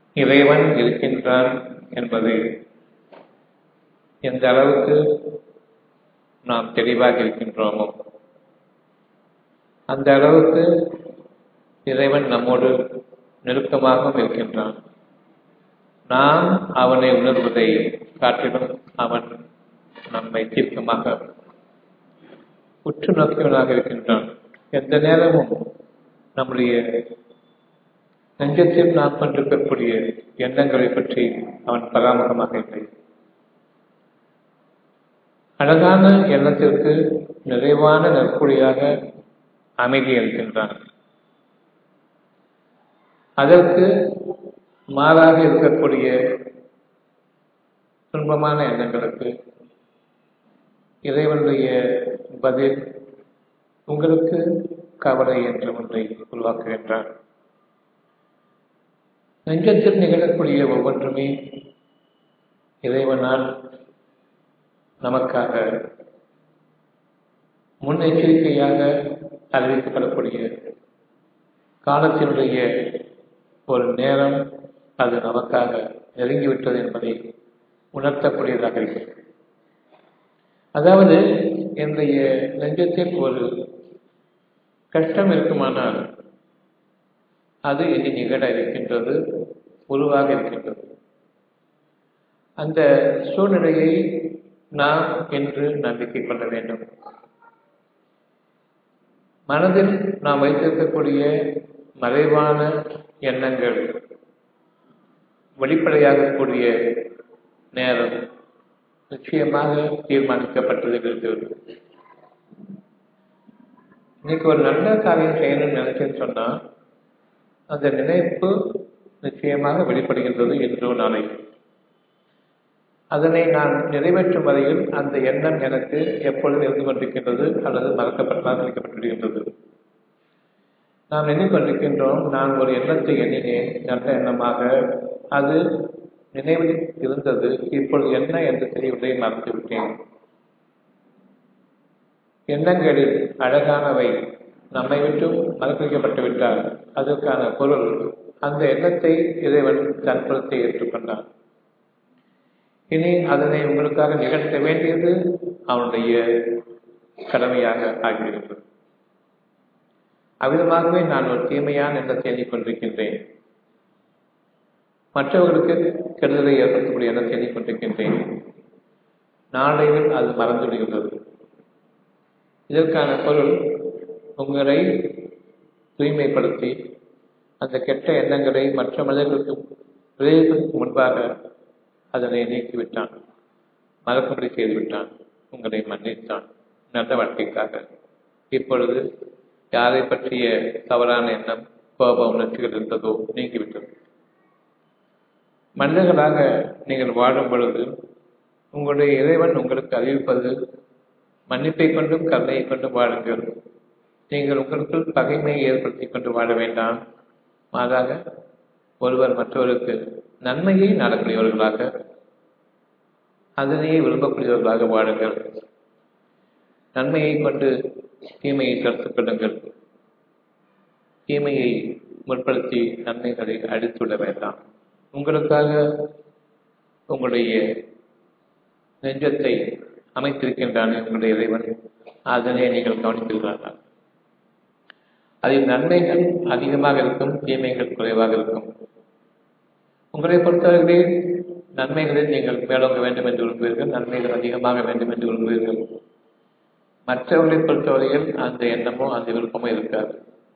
இறைவன் இருக்கின்றான் என்பது எந்த அளவுக்கு நாம் தெளிவாக இருக்கின்றோமோ அந்த அளவுக்கு இறைவன் நம்மோடு நெருக்கமாகவும் இருக்கின்றான் நாம் அவனை உணர்வதை காட்டிலும் அவன் நம்மை தீர்க்கமாக உற்று நோக்கியவனாக இருக்கின்றான் எந்த நேரமும் நம்முடைய நெஞ்சத்தில் நாம் கொண்டிருக்கக்கூடிய எண்ணங்களை பற்றி அவன் பராமரமாக இல்லை அழகான எண்ணத்திற்கு நிறைவான நற்கொடியாக அமைதி அளிக்கின்றான் அதற்கு மாறாக இருக்கக்கூடிய துன்பமான எண்ணங்களுக்கு இறைவனுடைய பதில் உங்களுக்கு கவலை என்ற ஒன்றை உருவாக்குகின்றான் நெஞ்சத்தில் நிகழக்கூடிய ஒவ்வொன்றுமே இறைவனால் நமக்காக முன்னெச்சரிக்கையாக அறிவிக்கப்படக்கூடிய காலத்தினுடைய ஒரு நேரம் அது நமக்காக நெருங்கிவிட்டது என்பதை உணர்த்தக்கூடியதாக இருக்கிறது அதாவது என்னுடைய நெஞ்சத்தில் ஒரு கஷ்டம் இருக்குமானால் அது இனி நிகழ இருக்கின்றது உருவாக இருக்கின்றது அந்த சூழ்நிலையை நாம் என்று நம்பிக்கை கொள்ள வேண்டும் மனதில் நாம் வைத்திருக்கக்கூடிய மறைவான எண்ணங்கள் வெளிப்படையாகக்கூடிய நேரம் நிச்சயமாக தீர்மானிக்கப்பட்டது இருக்கிறது இன்னைக்கு ஒரு நல்ல காரியம் செய்யணும்னு நினைச்சேன்னு சொன்னா அந்த நினைப்பு நிச்சயமாக வெளிப்படுகின்றது என்றோ நாளை அதனை நான் நிறைவேற்றும் வரையில் அந்த எண்ணம் எனக்கு எப்பொழுதும் இருந்து கொண்டிருக்கின்றது அல்லது மறக்கப்பட்டால் அளிக்கப்பட்டிருக்கின்றது நாம் எண்ணிக்கொண்டிருக்கின்றோம் நான் ஒரு எண்ணத்தை எண்ணினேன் நல்ல எண்ணமாக அது நினைவில் இருந்தது இப்பொழுது என்ன என்று தெரியவில்லை மறந்து விட்டேன் எண்ணங்களில் அழகானவை நம்மை விட்டும் மறக்கடிக்கப்பட்டு விட்டால் அதற்கான பொருள் அந்த எண்ணத்தை இறைவன் தன் புறத்தை ஏற்றுக்கொண்டான் இனி அதனை உங்களுக்காக நிகழ்த்த வேண்டியது அவனுடைய கடமையாக ஆகிவிடுகிறது அவ்விதமாகவே நான் ஒரு தீமையான எண்ணத்தை எண்ணிக்கொண்டிருக்கின்றேன் மற்றவர்களுக்கு கெடுதலை ஏற்படுத்தக்கூடிய எண்ணத்தை எண்ணிக்கொண்டிருக்கின்றேன் நாளையில் அது மறந்துவிடுகின்றது இதற்கான பொருள் உங்களை தூய்மைப்படுத்தி அந்த கெட்ட எண்ணங்களை மற்ற மனிதர்களுக்கு விளைவிப்பதற்கு முன்பாக அதனை நீக்கிவிட்டான் மறக்கும்படி செய்துவிட்டான் உங்களை மன்னித்தான் நல்ல வாழ்க்கைக்காக இப்பொழுது யாரை பற்றிய தவறான எண்ணம் கோப உணர்ச்சிகள் இருந்ததோ நீங்கிவிட்டது மனிதர்களாக நீங்கள் வாழும் பொழுது உங்களுடைய இறைவன் உங்களுக்கு அறிவிப்பது மன்னிப்பை கொண்டும் கருணையை கொண்டும் வாழுங்கள் நீங்கள் உங்களுக்குள் பகைமையை ஏற்படுத்திக் கொண்டு வாழ வேண்டாம் மாறாக ஒருவர் மற்றவருக்கு நன்மையை நாடக்கூடியவர்களாக அதனையே விரும்பக்கூடியவர்களாக வாழுங்கள் நன்மையை கொண்டு தீமையை தடுத்துக் கொள்ளுங்கள் தீமையை முற்படுத்தி நன்மைகளை அடித்துவிட வேண்டாம் உங்களுக்காக உங்களுடைய நெஞ்சத்தை அமைத்திருக்கின்றான் உங்களுடைய இறைவன் அதனை நீங்கள் கவனித்திருக்கிறார்கள் அதில் நன்மைகள் அதிகமாக இருக்கும் தீமைகள் குறைவாக இருக்கும் உங்களை பொறுத்தவர்களே நன்மைகளில் நீங்கள் மேலோங்க வேண்டும் என்று விரும்புவீர்கள் நன்மைகள் அதிகமாக வேண்டும் என்று விரும்புவீர்கள் மற்றவர்களை பொறுத்தவரையில் அந்த எண்ணமோ அந்த விருப்பமோ இருக்காது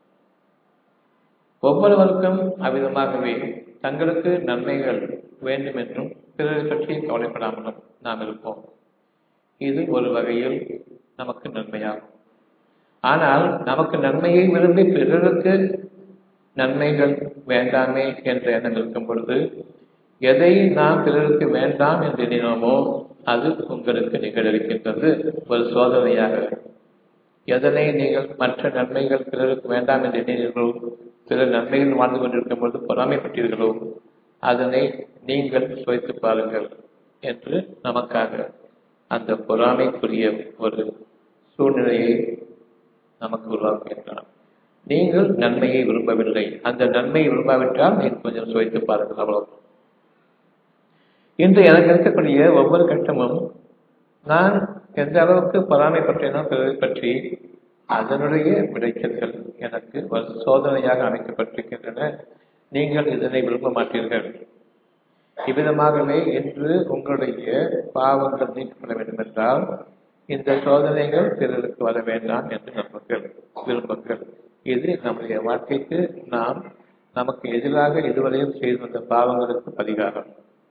ஒவ்வொருவருக்கும் அவ்விதமாகவே தங்களுக்கு நன்மைகள் வேண்டும் என்றும் பிறரை பற்றி கவலைப்படாமலும் நாம் இருப்போம் இது ஒரு வகையில் நமக்கு நன்மையாகும் ஆனால் நமக்கு நன்மையை விரும்பி பிறருக்கு நன்மைகள் வேண்டாமே என்ற எண்ணம் இருக்கும் பொழுது எதை நாம் பிறருக்கு வேண்டாம் என்று எண்ணினோமோ அது உங்களுக்கு நிகழவிருக்கின்றது ஒரு சோதனையாக எதனை நீங்கள் மற்ற நன்மைகள் பிறருக்கு வேண்டாம் என்று எண்ணினீர்களோ பிறர் நன்மைகள் வாழ்ந்து கொண்டிருக்கும் பொழுது பொறாமைப்பட்டீர்களோ அதனை நீங்கள் சுவைத்து பாருங்கள் என்று நமக்காக அந்த பொறாமைக்குரிய ஒரு சூழ்நிலையை நமக்கு உருவாக்குகின்றான் நீங்கள் நன்மையை விரும்பவில்லை அந்த நன்மையை விரும்பாவிட்டால் நீங்கள் கொஞ்சம் சுவைத்து பாருங்கள் அவ்வளவு இன்று எனக்கு இருக்கக்கூடிய ஒவ்வொரு கட்டமும் நான் எந்த அளவுக்கு பொறாமைப்பட்டேனோ பிறரை பற்றி அதனுடைய விளைச்சல்கள் எனக்கு ஒரு சோதனையாக அமைக்கப்பட்டிருக்கின்றன நீங்கள் இதனை விரும்ப மாட்டீர்கள் இவ்விதமாகவே இன்று உங்களுடைய பாவங்கள் நீக்கப்பட வேண்டும் என்றால் இந்த சோதனைகள் பிறருக்கு வர வேண்டாம் என்று நம்புங்கள் விரும்புங்கள் இது நம்முடைய வாழ்க்கைக்கு நாம் நமக்கு எதிராக இதுவரையும் செய்து வந்த பாவங்களுக்கு பரிகாரம்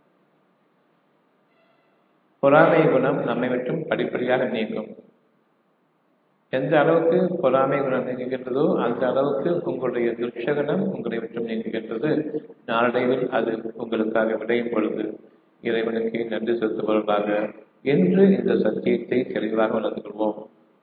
பொறாமை குணம் நம்மை விட்டும் படிப்படியாக நீங்கும் எந்த அளவுக்கு பொறாமை குணம் நீங்குகின்றதோ அந்த அளவுக்கு உங்களுடைய துர்ஷகனம் உங்களை விட்டும் நீங்குகின்றது நாளடைவில் அது உங்களுக்காக விளையும் பொழுது இறைவனுக்கு நன்றி செலுத்துபவர்களாக என்று இந்த சத்தியத்தை தெளிவாக உணர்ந்து கொள்வோம்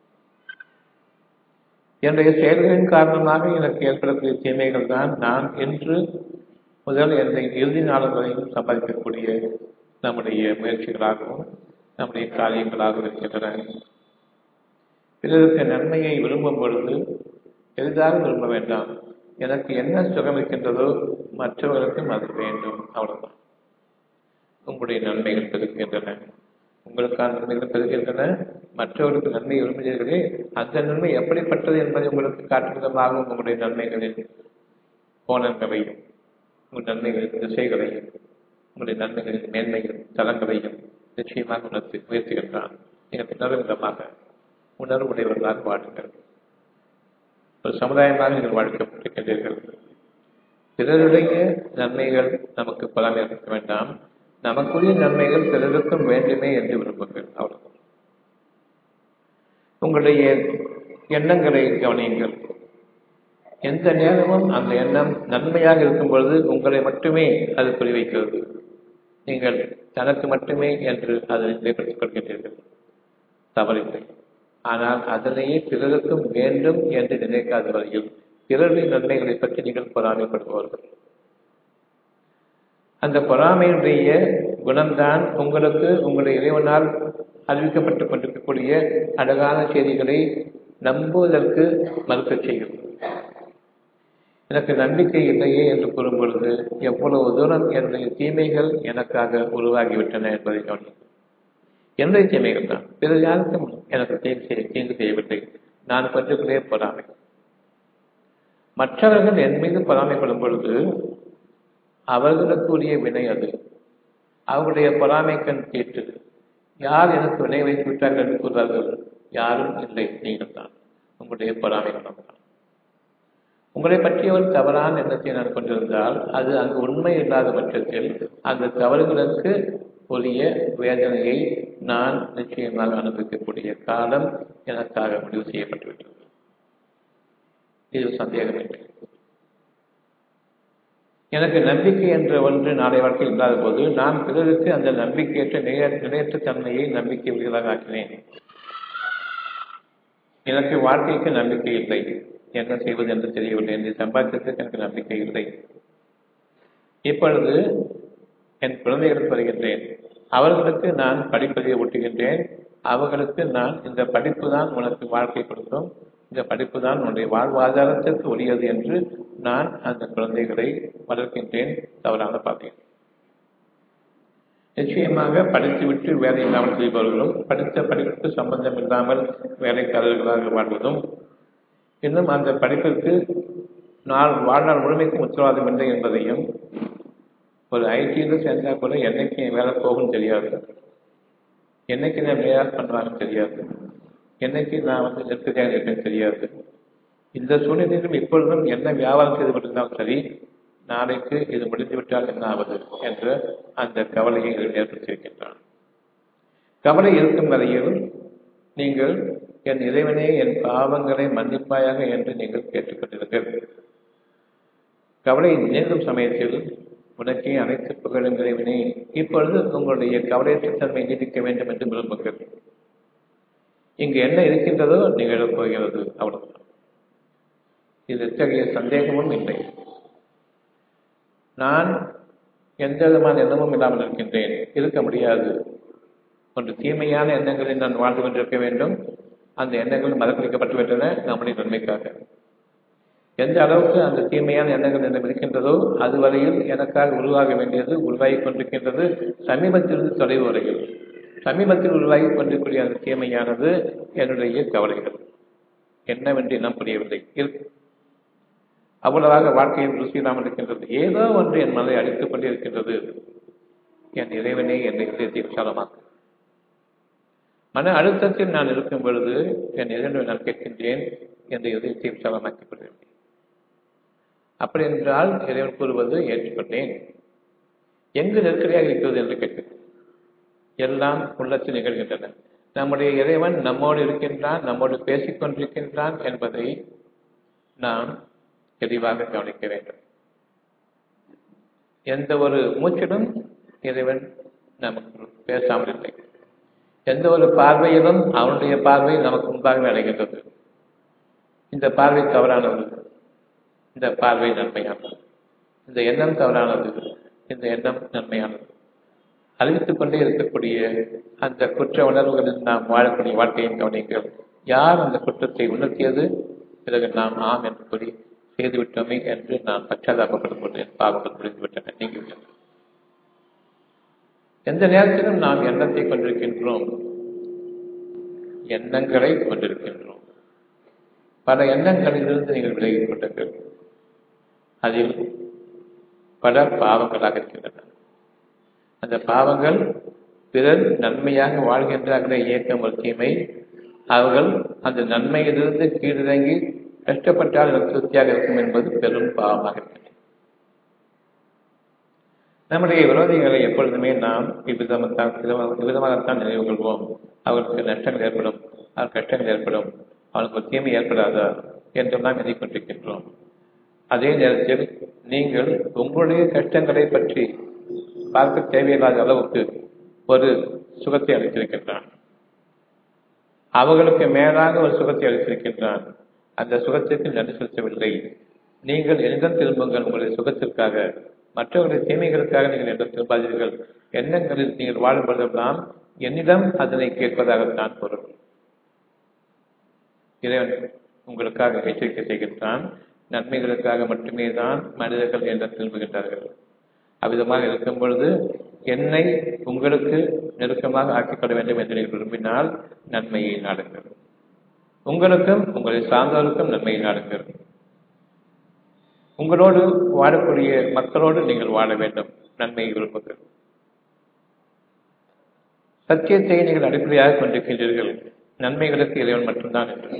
என்னுடைய செயல்களின் காரணமாக எனக்கு ஏற்படக்கூடிய தீமைகள் தான் நான் என்று முதல் என்னை இறுதி நாள் வரையும் சம்பாதிக்கக்கூடிய நம்முடைய முயற்சிகளாகவும் நம்முடைய காரியங்களாகவும் இருக்கின்றன பிறருக்கு நன்மையை விரும்பும் பொழுது எளிதாக விரும்ப வேண்டாம் எனக்கு என்ன சுகம் இருக்கின்றதோ மற்றவர்களுக்கும் அது வேண்டும் அவ்வளவுதான் உங்களுடைய நன்மைகள் பெருகின்றன உங்களுக்கான நன்மைகள் பெருகின்றன மற்றவர்களுக்கு நன்மை விரும்புகிறீர்களே அந்த நன்மை எப்படிப்பட்டது என்பதை உங்களுக்கு காட்டும் விதமாக உங்களுடைய நன்மைகளின் கோணங்களையும் உங்கள் நன்மைகளின் திசைகளையும் உங்களுடைய நன்மைகளின் மேன்மைகள் தலங்களையும் நிச்சயமாக உணர்த்தி உயர்த்துகின்றான் நீங்கள் உணர்வு விதமாக உணர்வு உடையவர்களாக வாழுங்கள் ஒரு சமுதாயமாக நீங்கள் வாழ்க்கப்பட்டிருக்கின்றீர்கள் பிறருடைய நன்மைகள் நமக்கு பலன் இருக்க வேண்டாம் நமக்குரிய நன்மைகள் பிறருக்கும் வேண்டுமே என்று விரும்புங்கள் அவ்வளவு உங்களுடைய எண்ணங்களை கவனியுங்கள் எந்த நேரமும் அந்த எண்ணம் நன்மையாக இருக்கும் பொழுது உங்களை மட்டுமே அது குறிவைக்கிறது நீங்கள் தனக்கு மட்டுமே என்று அதை நிலைப்படுத்திக் கொள்கின்றீர்கள் தவறில்லை ஆனால் அதனையே பிறருக்கும் வேண்டும் என்று நினைக்காத வரையில் பிறருடைய நன்மைகளை பற்றி நீங்கள் பொறாமைப்படுபவர்கள் அந்த பொறாமையுடைய குணம்தான் உங்களுக்கு உங்களுடைய இறைவனால் அறிவிக்கப்பட்டுக் கொண்டிருக்கக்கூடிய அழகான செய்திகளை நம்புவதற்கு மறுக்கச் செய்யும் எனக்கு நம்பிக்கை இல்லையே என்று கூறும் பொழுது எவ்வளவு தூரம் என்னுடைய தீமைகள் எனக்காக உருவாகிவிட்டன என்பதை கவனிக்கும் என்னுடைய தீமைகள் தான் பிறகு யாருக்கும் எனக்கு தீங்கு செய்ய தீங்கு செய்யவில்லை நான் கொஞ்சங்களே பொறாமை மற்றவர்கள் என் மீது பொறாமைப்படும் பொழுது அவர்களுக்குரிய வினை அது அவர்களுடைய பொறாமைக்கண் கேட்டு யார் எனக்கு வினை வைத்து விட்டார்கள் என்று கூறுவார்கள் யாரும் இல்லை நீங்கள் தான் உங்களுடைய பொறாமை குணம் தான் உங்களை பற்றிய ஒரு தவறான எண்ணத்தை நான் கொண்டிருந்தால் அது அங்கு உண்மை இல்லாத பட்சத்தில் அந்த தவறுகளுக்கு உரிய வேதனையை நான் நிச்சயமாக அனுபவிக்கக்கூடிய காலம் எனக்காக முடிவு செய்யப்பட்டுவிட்டது இது சந்தேகமில்லை எனக்கு நம்பிக்கை என்ற ஒன்று நாளை வாழ்க்கையில் இல்லாத போது நான் பிறருக்கு அந்த நம்பிக்கையற்ற நிலைய நிலையற்ற தன்மையை நம்பிக்கை உரியதாக ஆக்கினேன் எனக்கு வாழ்க்கைக்கு நம்பிக்கை இல்லை என்ன செய்வது என்று தெரியவில்லை என்று சம்பாதித்ததற்கு எனக்கு நம்பிக்கை இல்லை இப்பொழுது என் குழந்தைகளுக்கு வருகின்றேன் அவர்களுக்கு நான் படிப்பதை ஒட்டுகின்றேன் அவர்களுக்கு நான் இந்த படிப்பு தான் உனக்கு வாழ்க்கை கொடுக்கும் இந்த படிப்பு தான் உன்னுடைய வாழ்வாதாரத்திற்கு உரியது என்று நான் அந்த குழந்தைகளை வளர்க்கின்றேன் தவறான பார்த்தேன் நிச்சயமாக படித்துவிட்டு வேலை இல்லாமல் செய்பவர்களும் படித்த படிப்புக்கு சம்பந்தம் இல்லாமல் வேலைக்காரர்களாக வாழ்வதும் இன்னும் அந்த படிப்பிற்கு நாள் வாழ்நாள் முழுமைக்கும் உத்தரவாதம் இல்லை என்பதையும் ஒரு ஐடியில் சேர்ந்தா கூட என்னைக்கு என் வேலை போகும் தெரியாது என்னைக்கு நான் வேலை பண்ணுறாங்கன்னு தெரியாது என்னைக்கு நான் வந்து நிற்கிறேன் இருப்பேன் தெரியாது இந்த சூழ்நிலையிலும் இப்பொழுதும் என்ன வியாபாரம் செய்து கொண்டிருந்தாலும் சரி நாளைக்கு இது முடிந்துவிட்டால் என்ன ஆவது என்ற அந்த கவலையை ஏற்படுத்தியிருக்கின்றான் கவலை இருக்கும் வரையில் நீங்கள் என் இறைவனே என் பாவங்களை மன்னிப்பாயாக என்று நீங்கள் கேட்டுக்கொண்டிருங்கள் கவலை நினைக்கும் சமயத்தில் உனக்கே அனைத்து புகழும் இறைவனே இப்பொழுது உங்களுடைய கவலையற்ற தன்மை நீடிக்க வேண்டும் என்று விரும்புங்கள் இங்கு என்ன இருக்கின்றதோ நிகழப் போகிறது அவ்வளவுதான் இது இத்தகைய சந்தேகமும் இல்லை நான் எந்த விதமான எண்ணமும் இல்லாமல் இருக்கின்றேன் இருக்க முடியாது ஒன்று தீமையான எண்ணங்களில் நான் வாழ்ந்து கொண்டிருக்க வேண்டும் அந்த எண்ணங்கள் மதக்களிக்கப்பட்டுவிட்டன நம்முடைய நன்மைக்காக எந்த அளவுக்கு அந்த தீமையான எண்ணங்கள் என்னிடம் இருக்கின்றதோ அதுவரையில் எனக்காக உருவாக வேண்டியது உருவாகி கொண்டிருக்கின்றது சமீபத்திலிருந்து தொலைவு வரையில் சமீபத்தில் உருவாகி கொண்டிருக்கூடிய அந்த தீமையானது என்னுடைய கவலைகள் என்னவென்று இனம் புரியவில்லை இருக்கு அவ்வளவாக வாழ்க்கையில் ருசியில்லாமல் இருக்கின்றது ஏதோ ஒன்று என் மனதை அடித்துக் கொண்டே இருக்கின்றது என் இறைவனே என்னை இதயத்தை விசாலமாக்கு மன அழுத்தத்தில் நான் இருக்கும் பொழுது என் இறைவனை நான் கேட்கின்றேன் என்ற இதயத்தை விசாலமாக்கிக் கொள்கிறேன் அப்படி என்றால் இறைவன் கூறுவது ஏற்றுக்கொண்டேன் எங்கு நெருக்கடியாக இருக்கிறது என்று கேட்கிறேன் எல்லாம் உள்ளத்தில் நிகழ்கின்றன நம்முடைய இறைவன் நம்மோடு இருக்கின்றான் நம்மோடு பேசிக் கொண்டிருக்கின்றான் என்பதை நாம் தெளிவாக கவனிக்க வேண்டும் எந்த ஒரு மூச்சிலும் இறைவன் நமக்கு பேசாமல் இல்லை எந்த ஒரு பார்வையிலும் அவனுடைய பார்வை நமக்கு முன்பாகவே அடைகின்றது இந்த பார்வை தவறானது இந்த பார்வை நன்மையானது இந்த எண்ணம் தவறானது இந்த எண்ணம் நன்மையானது அறிவித்துக் கொண்டே இருக்கக்கூடிய அந்த குற்ற உணர்வுகளில் நாம் வாழக்கூடிய வாழ்க்கையின் கவனிங்கள் யார் அந்த குற்றத்தை உணர்த்தியது பிறகு நாம் ஆம் என்று கூறி செய்துவிட்டோமே என்று நான் பச்சாதாபப்படும் போது என் பாவங்கள் முடிந்துவிட்டன நீங்கிவிட்டன எந்த நேரத்திலும் நாம் எண்ணத்தை கொண்டிருக்கின்றோம் எண்ணங்களை கொண்டிருக்கின்றோம் பல எண்ணங்களிலிருந்து நீங்கள் விலகிக் கொண்டீர்கள் அதில் பல பாவங்களாக இருக்கின்றன அந்த பாவங்கள் பிறர் நன்மையாக வாழ்கின்றார்களே இயக்கம் ஒரு தீமை அவர்கள் அந்த நன்மையிலிருந்து கீழிறங்கி கஷ்டப்பட்டால் எனக்கு திருப்தியாக இருக்கும் என்பது பெரும் பாவமாக இருக்கிறது நம்முடைய விரோதிகளை எப்பொழுதுமே நாம் இவ்விதமாகத்தான் இவ்விதமாகத்தான் நினைவு கொள்வோம் அவர்களுக்கு நஷ்டங்கள் ஏற்படும் அவர் கஷ்டங்கள் ஏற்படும் அவனுக்கு ஒரு தீமை ஏற்படாதா என்றெல்லாம் எண்ணிக்கொண்டிருக்கின்றோம் அதே நேரத்தில் நீங்கள் உங்களுடைய கஷ்டங்களை பற்றி பார்க்க தேவையில்லாத அளவுக்கு ஒரு சுகத்தை அளித்திருக்கின்றான் அவர்களுக்கு மேலாக ஒரு சுகத்தை அளித்திருக்கின்றான் அந்த சுகத்திற்கு நன்றி செலுத்தவில்லை நீங்கள் என்னிடம் திரும்புங்கள் உங்களுடைய சுகத்திற்காக மற்றவர்களுடைய தீமைகளுக்காக நீங்கள் என்னிடம் திரும்பாதீர்கள் எண்ணங்களில் நீங்கள் வாழும் பொழுதெல்லாம் என்னிடம் அதனை கேட்பதாகத்தான் பொருள் இறைவன் உங்களுக்காக எச்சரிக்கை செய்கின்றான் நன்மைகளுக்காக மட்டுமே தான் மனிதர்கள் என்ன திரும்புகின்றார்கள் அவ்விதமாக இருக்கும் பொழுது என்னை உங்களுக்கு நெருக்கமாக ஆக்கிக்கொள்ள வேண்டும் என்று நீங்கள் விரும்பினால் நன்மையை நாடுங்கள் உங்களுக்கும் உங்களை சார்ந்தவருக்கும் நன்மையை நாடுங்கள் உங்களோடு வாழக்கூடிய மக்களோடு நீங்கள் வாழ வேண்டும் நன்மையை விரும்புங்கள் சத்தியத்தை நீங்கள் அடிப்படையாக கொண்டிருக்கின்றீர்கள் நன்மைகளுக்கு இறைவன் மட்டும்தான் என்று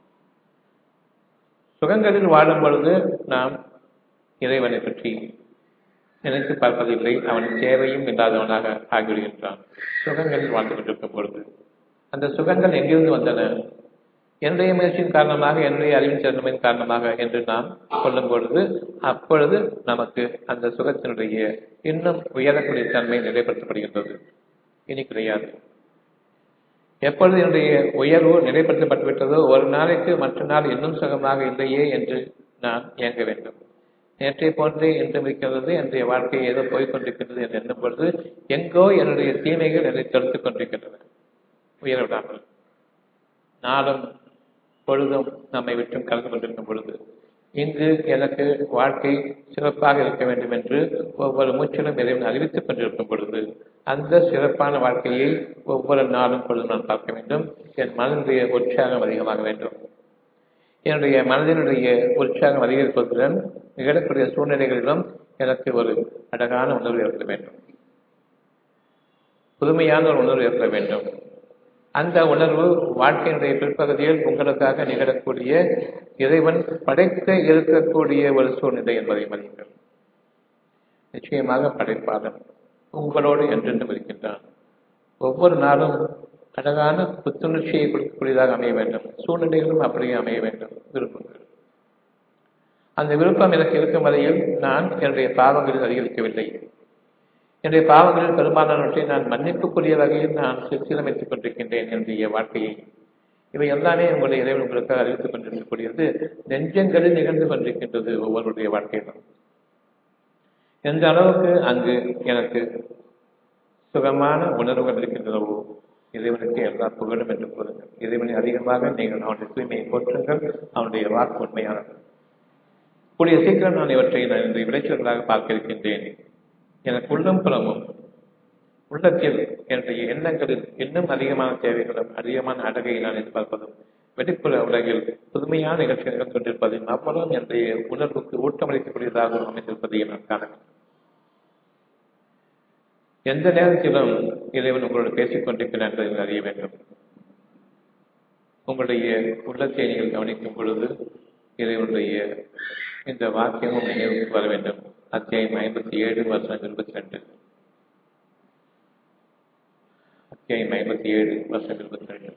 சுகங்களில் வாழும் பொழுது நாம் இறைவனை பற்றி நினைத்து பார்ப்பதில்லை அவன் தேவையும் இல்லாதவனாக ஆகிவிடுகின்றான் சுகங்களில் வாழ்ந்து கொண்டிருக்கும் பொழுது அந்த சுகங்கள் எங்கிருந்து வந்தன என்னுடைய முயற்சியின் காரணமாக என்னுடைய அறிவின் சிறந்தமையின் காரணமாக என்று நாம் சொல்லும் பொழுது அப்பொழுது நமக்கு அந்த சுகத்தினுடைய இன்னும் உயரக்கூடிய தன்மை நிலைப்படுத்தப்படுகின்றது இனி கிடையாது எப்பொழுது என்னுடைய உயர்வு நிலைப்படுத்தப்பட்டுவிட்டதோ ஒரு நாளைக்கு மற்ற நாள் இன்னும் சுகமாக இல்லையே என்று நான் இயங்க வேண்டும் நேற்றை போன்றே என்றும் இருக்கிறது என்னுடைய வாழ்க்கை ஏதோ போய்கொண்டிருக்கின்றது என்று எண்ணும் பொழுது எங்கோ என்னுடைய தீமைகள் என்னை தடுத்துக் கொண்டிருக்கின்றன உயரவிடாமல் நாளும் பொழுதும் நம்மை விட்டும் கலந்து கொண்டிருக்கும் பொழுது இங்கு எனக்கு வாழ்க்கை சிறப்பாக இருக்க வேண்டும் என்று ஒவ்வொரு மூச்சிலும் இறைவன் அறிவித்துக் கொண்டிருக்கும் பொழுது அந்த சிறப்பான வாழ்க்கையை ஒவ்வொரு நாளும் பொழுதும் நான் பார்க்க வேண்டும் என் மனதினுடைய உற்சாகம் அதிகமாக வேண்டும் என்னுடைய மனதினுடைய உற்சாகம் அதிகரிப்பதுடன் நிகழக்கூடிய சூழ்நிலைகளிலும் எனக்கு ஒரு அழகான உணர்வு ஏற்பட வேண்டும் புதுமையான ஒரு உணர்வு ஏற்பட வேண்டும் அந்த உணர்வு வாழ்க்கையினுடைய பிற்பகுதியில் உங்களுக்காக நிகழக்கூடிய இறைவன் படைக்க இருக்கக்கூடிய ஒரு சூழ்நிலை என்பதை மதியுங்கள் நிச்சயமாக படைப்பாளன் உங்களோடு என்றென்றும் இருக்கின்றான் ஒவ்வொரு நாளும் அழகான புத்துணர்ச்சியை கொடுக்கக்கூடியதாக அமைய வேண்டும் சூழ்நிலைகளும் அப்படியே அமைய வேண்டும் விருப்பங்கள் அந்த விருப்பம் எனக்கு இருக்கும் வரையில் நான் என்னுடைய பாவங்களில் அதிகரிக்கவில்லை என்னுடைய பாவங்களில் பெரும்பாலானவற்றை நான் மன்னிப்புக்குரிய வகையில் நான் சீரமைத்துக் கொண்டிருக்கின்றேன் என்னுடைய வாழ்க்கையை இவை எல்லாமே உங்களுடைய இறைவன் உங்களுக்காக அறிவித்துக் கொண்டிருக்கக்கூடியது நெஞ்சங்களில் நிகழ்ந்து கொண்டிருக்கின்றது ஒவ்வொருடைய வாழ்க்கையிலும் எந்த அளவுக்கு அங்கு எனக்கு சுகமான உணர்வுகள் இருக்கின்றனவோ இறைவனுக்கு எல்லா புகழும் என்று கூறுங்கள் இறைவனை அதிகமாக நீங்கள் அவனுடைய தூய்மையை போற்றுங்கள் அவனுடைய வாக்கு உண்மையானது கூடிய சீக்கிரம் நான் இவற்றை நான் இன்று விளைச்சல்களாக பார்க்க இருக்கின்றேன் எனக்கு உள்ளம் புறமும் உள்ளத்தில் என்னுடைய எண்ணங்களில் இன்னும் அதிகமான தேவைகளும் அதிகமான அழகை நான் எதிர்பார்ப்பதும் வெளிப்புற உலகில் புதுமையான நிகழ்ச்சிகள் நிகழ்ந்து கொண்டிருப்பதையும் அவ்வளவு என்னுடைய உணர்வுக்கு ஊட்டமளிக்கக்கூடியதாகவும் அமைந்திருப்பதையும் நான் காண வேண்டும் எந்த நேரத்திலும் இறைவன் உங்களோடு பேசிக் கொண்டிருக்கிறார் என்பதை நீங்கள் அறிய வேண்டும் உங்களுடைய உள்ளத்தை நீங்கள் கவனிக்கும் பொழுது இறைவனுடைய இந்த வாக்கியமும் நினைவுக்கு வர வேண்டும் அத்தியாயம் ஐம்பத்தி ஏழு வருஷம் இருபத்தி ரெண்டு அத்தியாயம் ஐம்பத்தி ஏழு வருஷம் இருபத்தி ரெண்டு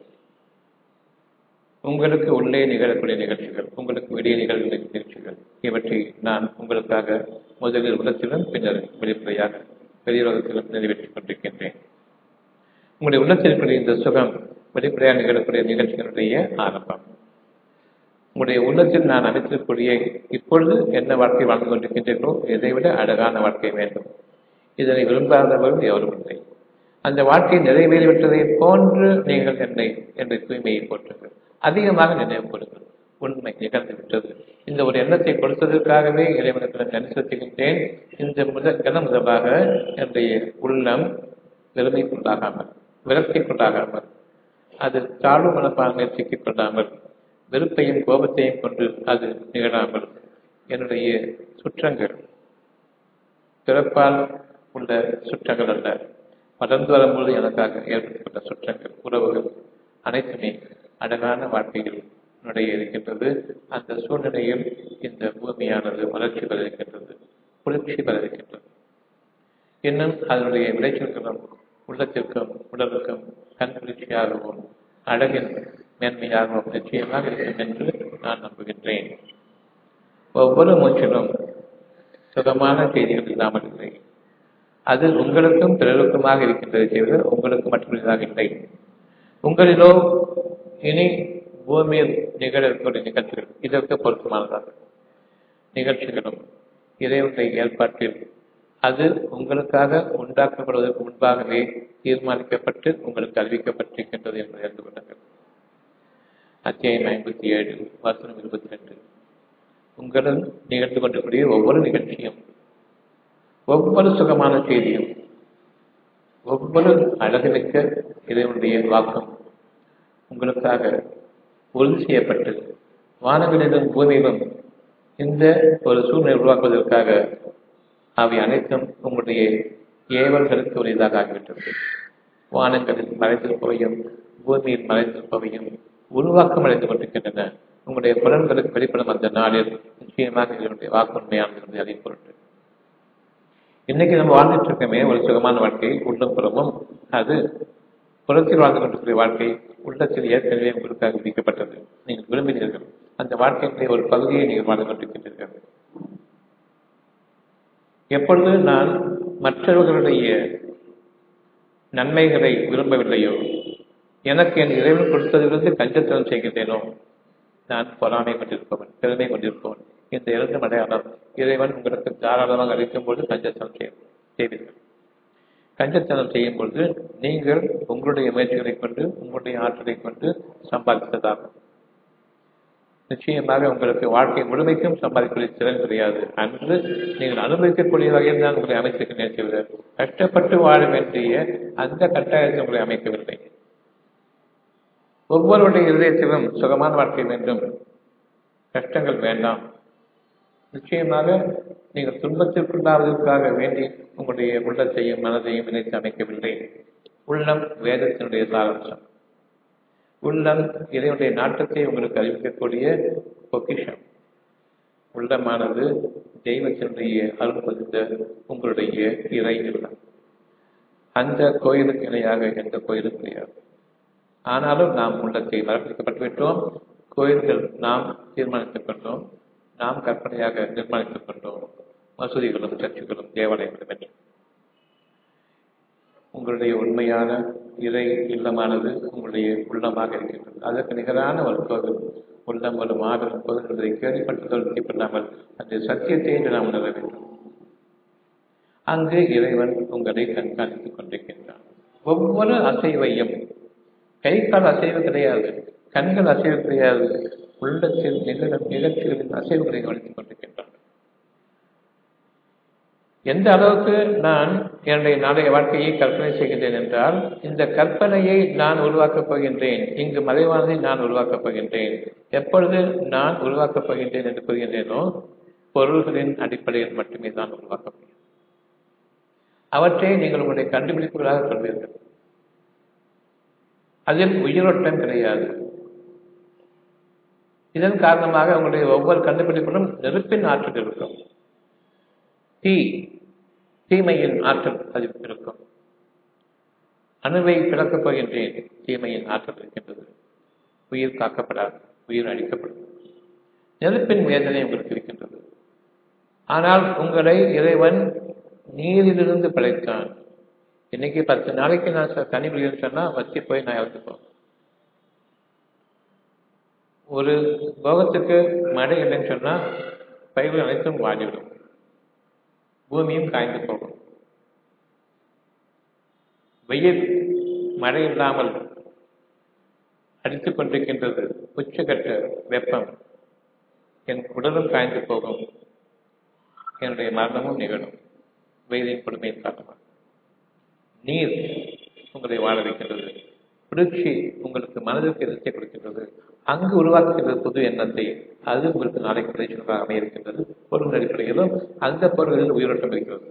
உங்களுக்கு உள்ளே நிகழக்கூடிய நிகழ்ச்சிகள் உங்களுக்கு வெளியே நிகழ்கிற நிகழ்ச்சிகள் இவற்றை நான் உங்களுக்காக முதலில் உள்ளத்திலும் பின்னர் வெளிப்படையாக வெளியுலகத்திலும் நிறைவேற்றிக் கொண்டிருக்கின்றேன் உங்களுடைய உள்ளத்தில் இருக்கக்கூடிய இந்த சுகம் வெளிப்படையாக நிகழக்கூடிய நிகழ்ச்சிகளுடைய ஆரம்பம் உங்களுடைய உள்ளத்தில் நான் அமைத்திருக்கக்கூடிய இப்பொழுது என்ன வாழ்க்கை வாழ்ந்து கொண்டிருக்கின்றீர்களோ இதைவிட அழகான வாழ்க்கை வேண்டும் இதனை விரும்பாதவர்கள் எவரும் இல்லை அந்த வாழ்க்கை நிறைவேறிவிட்டதை போன்று நீங்கள் என்னை என்ற தூய்மையை போற்றுங்கள் அதிகமாக நினைவு கொடுங்கள் உண்மை நிகழ்ந்து விட்டது இந்த ஒரு எண்ணத்தை கொடுத்ததற்காகவே இறைவனுக்கு நன்றி செலுத்துகின்றேன் இந்த முதல் கன முதலாக என்னுடைய உள்ளம் பெருமைக்குள்ளாகாமல் விரக்திக்குள்ளாகாமல் அது தாழ்வு மனப்பான்மை சிக்கிக் கொள்ளாமல் வெறுப்பையும் கோபத்தையும் கொண்டு அது நிகழாமல் என்னுடைய சுற்றங்கள் பிறப்பால் உள்ள சுற்றங்கள் அல்ல வளர்ந்து வரும்போது எனக்காக ஏற்பட்டுள்ள சுற்றங்கள் உறவுகள் அனைத்துமே அழகான வாழ்க்கையில் நுழைய இருக்கின்றது அந்த சூழ்நிலையில் இந்த பூமியானது வளர்ச்சி பெற இருக்கின்றது குளிர்ச்சி பெற இருக்கின்றது இன்னும் அதனுடைய விளைச்சல்களும் உள்ளத்திற்கும் உடலுக்கும் கண் குளிர்ச்சியாகவும் அழகின் மேன்மையாகவும் நிச்சயமாக இருக்கும் என்று நான் நம்புகின்றேன் ஒவ்வொரு மூச்சிலும் சுகமான செய்திகள் இல்லாமல் இல்லை அது உங்களுக்கும் பிறருக்குமாக இருக்கின்றதை தவிர உங்களுக்கு மட்டுமதாக இல்லை உங்களிலோ இனி பூமியில் நிகழக்கூடிய நிகழ்ச்சிகள் இதற்கு பொருத்தமானதாக நிகழ்ச்சிகளும் இறைவனுடைய ஏற்பாட்டில் அது உங்களுக்காக உண்டாக்கப்படுவதற்கு முன்பாகவே தீர்மானிக்கப்பட்டு உங்களுக்கு அறிவிக்கப்பட்டிருக்கின்றது என்பதை அறிந்து கொள்ளுங்கள் அத்தியாயம் ஐம்பத்தி ஏழு வசனம் இருபத்தி ரெண்டு உங்களுடன் நிகழ்ந்து கொண்டிருக்கூடிய ஒவ்வொரு நிகழ்ச்சியும் ஒவ்வொரு சுகமான செய்தியும் ஒவ்வொரு அழகுமிக்க இறைவனுடைய வாக்கும் உங்களுக்காக உறுதி செய்யப்பட்டு வானங்களிலும் பூமியிலும் இந்த ஒரு சூழ்நிலை உருவாக்குவதற்காக அவை அனைத்தும் உங்களுடைய ஏவல்களுக்கு உரியதாக ஆகிவிட்டது வானங்களில் மறைந்திருப்பவையும் பூமியில் மறைந்திருப்பவையும் உருவாக்கம் அடைந்து கொண்டிருக்கின்றன உங்களுடைய புலன்களுக்கு வெளிப்படும் அந்த நாளில் நிச்சயமாக இதனுடைய வாக்குண்மையானது என்பதை அறிய பொருட்டு இன்னைக்கு நம்ம வாழ்ந்துட்டு இருக்கமே ஒரு சுகமான வாழ்க்கை உள்ளம் புறமும் அது புறத்தில் வாழ்ந்து கொண்டிருக்கிற வாழ்க்கை உள்ளத்தில் ஏற்கனவே உங்களுக்காக விதிக்கப்பட்டது நீங்கள் விரும்பினீர்கள் அந்த வாழ்க்கையினுடைய ஒரு பகுதியை நீங்கள் வாழ்ந்து கொண்டிருக்கின்றீர்கள் எப்பொழுது நான் மற்றவர்களுடைய நன்மைகளை விரும்பவில்லையோ எனக்கு என் இறைவன் கொடுத்ததிலிருந்து கஞ்சத்தனம் செய்கின்றேனோ நான் பொறாமை கொண்டிருப்பவன் பெருமை கொண்டிருப்பவன் இந்த இரண்டு அடையாளம் இறைவன் உங்களுக்கு தாராளமாக அளிக்கும் பொழுது கஞ்சத்தனம் செய்வீர்கள் கஞ்சத்தனம் செய்யும் பொழுது நீங்கள் உங்களுடைய முயற்சிகளை கொண்டு உங்களுடைய ஆற்றலை கொண்டு சம்பாதித்ததாகும் நிச்சயமாக உங்களுக்கு வாழ்க்கை முழுமைக்கும் சம்பாதிக்கக்கூடிய திறன் கிடையாது அன்று நீங்கள் அனுபவிக்கக்கூடிய வகையில் தான் உங்களை அமைத்திருக்கிறேன் தவிர கஷ்டப்பட்டு வாழ வேண்டிய அந்த கட்டாயத்தை உங்களை அமைக்கவில்லை ஒவ்வொருடைய இதயத்திலும் சுகமான வாழ்க்கை வேண்டும் கஷ்டங்கள் வேண்டாம் நிச்சயமாக நீங்கள் துன்பத்திற்குள்ளாவதற்காக வேண்டி உங்களுடைய உள்ளத்தையும் மனதையும் இணைத்து அமைக்கவில்லை உள்ளம் வேதத்தினுடைய சாராம்சம் உள்ளம் இதனுடைய நாட்டத்தை உங்களுக்கு அறிவிக்கக்கூடிய பொக்கிஷம் உள்ளமானது தெய்வத்தினுடைய அருள் பதிந்த உங்களுடைய இறை இல்லம் அந்த கோயிலுக்கு இணையாக எந்த கோயிலும் கிடையாது ஆனாலும் நாம் உள்ளத்தை மரப்பிக்கப்பட்டு விட்டோம் கோயில்கள் நாம் தீர்மானித்துக் கொண்டோம் நாம் கற்பனையாக நிர்மாணித்துக் கொண்டோம் மசூதிகளும் சர்ச்சுகளும் தேவாலயங்களும் என்று உங்களுடைய உண்மையான இறை இல்லமானது உங்களுடைய உள்ளமாக இருக்கின்றது அதற்கு நிகரான ஒரு கோவில் உள்ளம் ஒரு மாபெரும் கோவில் என்பதை கேள்விப்பட்டதோடு பண்ணாமல் அந்த சத்தியத்தை என்று நாம் உணர வேண்டும் அங்கு இறைவன் உங்களை கண்காணித்துக் கொண்டிருக்கின்றான் ஒவ்வொரு அசைவையும் கை கால் அசைவு கிடையாது கண்கள் அசைவு கிடையாது உள்ளத்தில் நிகழும் நிகழ்ச்சிகளின் அசைவுகளை கவனித்துக் கொண்டிருக்கின்றான் எந்த அளவுக்கு நான் என்னுடைய நாளைய வாழ்க்கையை கற்பனை செய்கின்றேன் என்றால் இந்த கற்பனையை நான் உருவாக்கப் போகின்றேன் இங்கு மறைவானதை நான் உருவாக்கப் போகின்றேன் எப்பொழுது நான் உருவாக்கப் போகின்றேன் என்று கூறுகின்றேனோ பொருள்களின் அடிப்படையில் மட்டுமே தான் உருவாக்க முடியும் அவற்றை நீங்கள் உங்களுடைய கண்டுபிடிப்புகளாக கொள்வீர்கள் அதில் உயிரோட்டம் கிடையாது இதன் காரணமாக உங்களுடைய ஒவ்வொரு கண்டுபிடிப்பிலும் நெருப்பின் ஆற்றல் இருக்கும் தீ தீமையின் ஆற்றல் அதில் இருக்கும் அணுவை பிளக்கப் போகின்றேன் தீமையின் ஆற்றல் இருக்கின்றது உயிர் காக்கப்படாது உயிர் அழிக்கப்படும் நெருப்பின் வேதனை உங்களுக்கு இருக்கின்றது ஆனால் உங்களை இறைவன் நீரிலிருந்து படைத்தான் இன்னைக்கு பத்து நாளைக்கு நான் தனி பிடிக்கணும்னு சொன்னா வச்சு போய் நான் இறந்துப்போம் ஒரு போகத்துக்கு மழை இல்லைன்னு சொன்னா பயிர்கள் அனைத்தும் வாடிவிடும் பூமியும் காய்ந்து போகும் வெயில் மழை இல்லாமல் அடித்துக் கொண்டிருக்கின்றது உச்சகட்ட வெப்பம் என் உடலும் காய்ந்து போகும் என்னுடைய மரணமும் நிகழும் வெயிலின் கொடுமையின் காரணமாக நீர் உங்களை வாழ வைக்கின்றது குளிர்ச்சி உங்களுக்கு மனதிற்கு எதிர்த்தை கொடுக்கின்றது அங்கு உருவாக்குகின்ற புது எண்ணத்தை அது உங்களுக்கு நாளைக்கு பிரச்சனையாக அமையிருக்கின்றது பொருள் அடிப்படையிலும் அந்த பொருள்களில் உயிரோட்டம் இருக்கிறது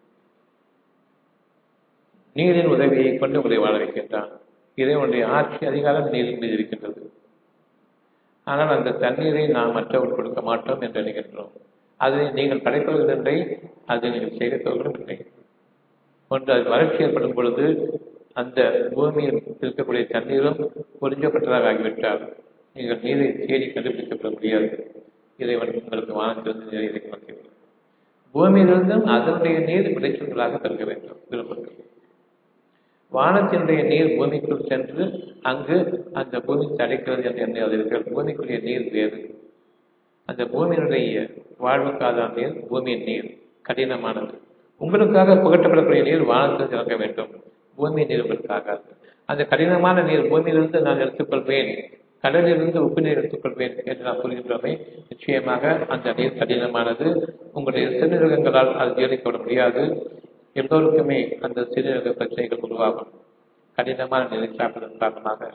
நீரின் உதவியை கொண்டு உங்களை வாழ வைக்கின்றான் இறைவனுடைய ஆட்சி அதிகாரம் நீரின் மீது இருக்கின்றது ஆனால் அந்த தண்ணீரை நாம் மற்றவர்கள் கொடுக்க மாட்டோம் என்று நினைக்கின்றோம் அதை நீங்கள் படைப்பவர்களில்லை அதை நீங்கள் செய்கிறவர்களும் இல்லை ஒன்று அது வறட்சி ஏற்படும் பொழுது அந்த பூமியில் இருக்கக்கூடிய தண்ணீரும் உறிஞ்சப்பட்டதாக ஆகிவிட்டால் நீங்கள் நீரை தேடி கண்டுபிடிக்கப்பட முடியாது இறைவன் உங்களுக்கு வானத்திலிருந்து நீரை இறக்கி பூமியிலிருந்தும் அதனுடைய நீர் விளைச்சல்களாக தருக வேண்டும் விரும்புங்கள் வானத்தினுடைய நீர் பூமிக்குள் சென்று அங்கு அந்த பூமி தடைக்கிறது என்று எண்ணாதீர்கள் பூமிக்குரிய நீர் வேறு அந்த பூமியினுடைய வாழ்வுக்கான நீர் பூமியின் நீர் கடினமானது உங்களுக்காக புகட்டப்படக்கூடிய நீர் வானத்தில் இறங்க வேண்டும் பூமி நீர் உங்களுக்காக அந்த கடினமான நீர் பூமியிலிருந்து நான் எடுத்துக்கொள்வேன் கடலிலிருந்து உப்பு நீர் எடுத்துக்கொள்வேன் என்று நான் கூறுகின்றோமே நிச்சயமாக அந்த நீர் கடினமானது உங்களுடைய சிறுநீரகங்களால் அது ஜீரணிக்கப்பட முடியாது எல்லோருக்குமே அந்த சிறுநீரக பிரச்சனைகள் உருவாகும் கடினமான நீரை சாப்பிடுவதன் காரணமாக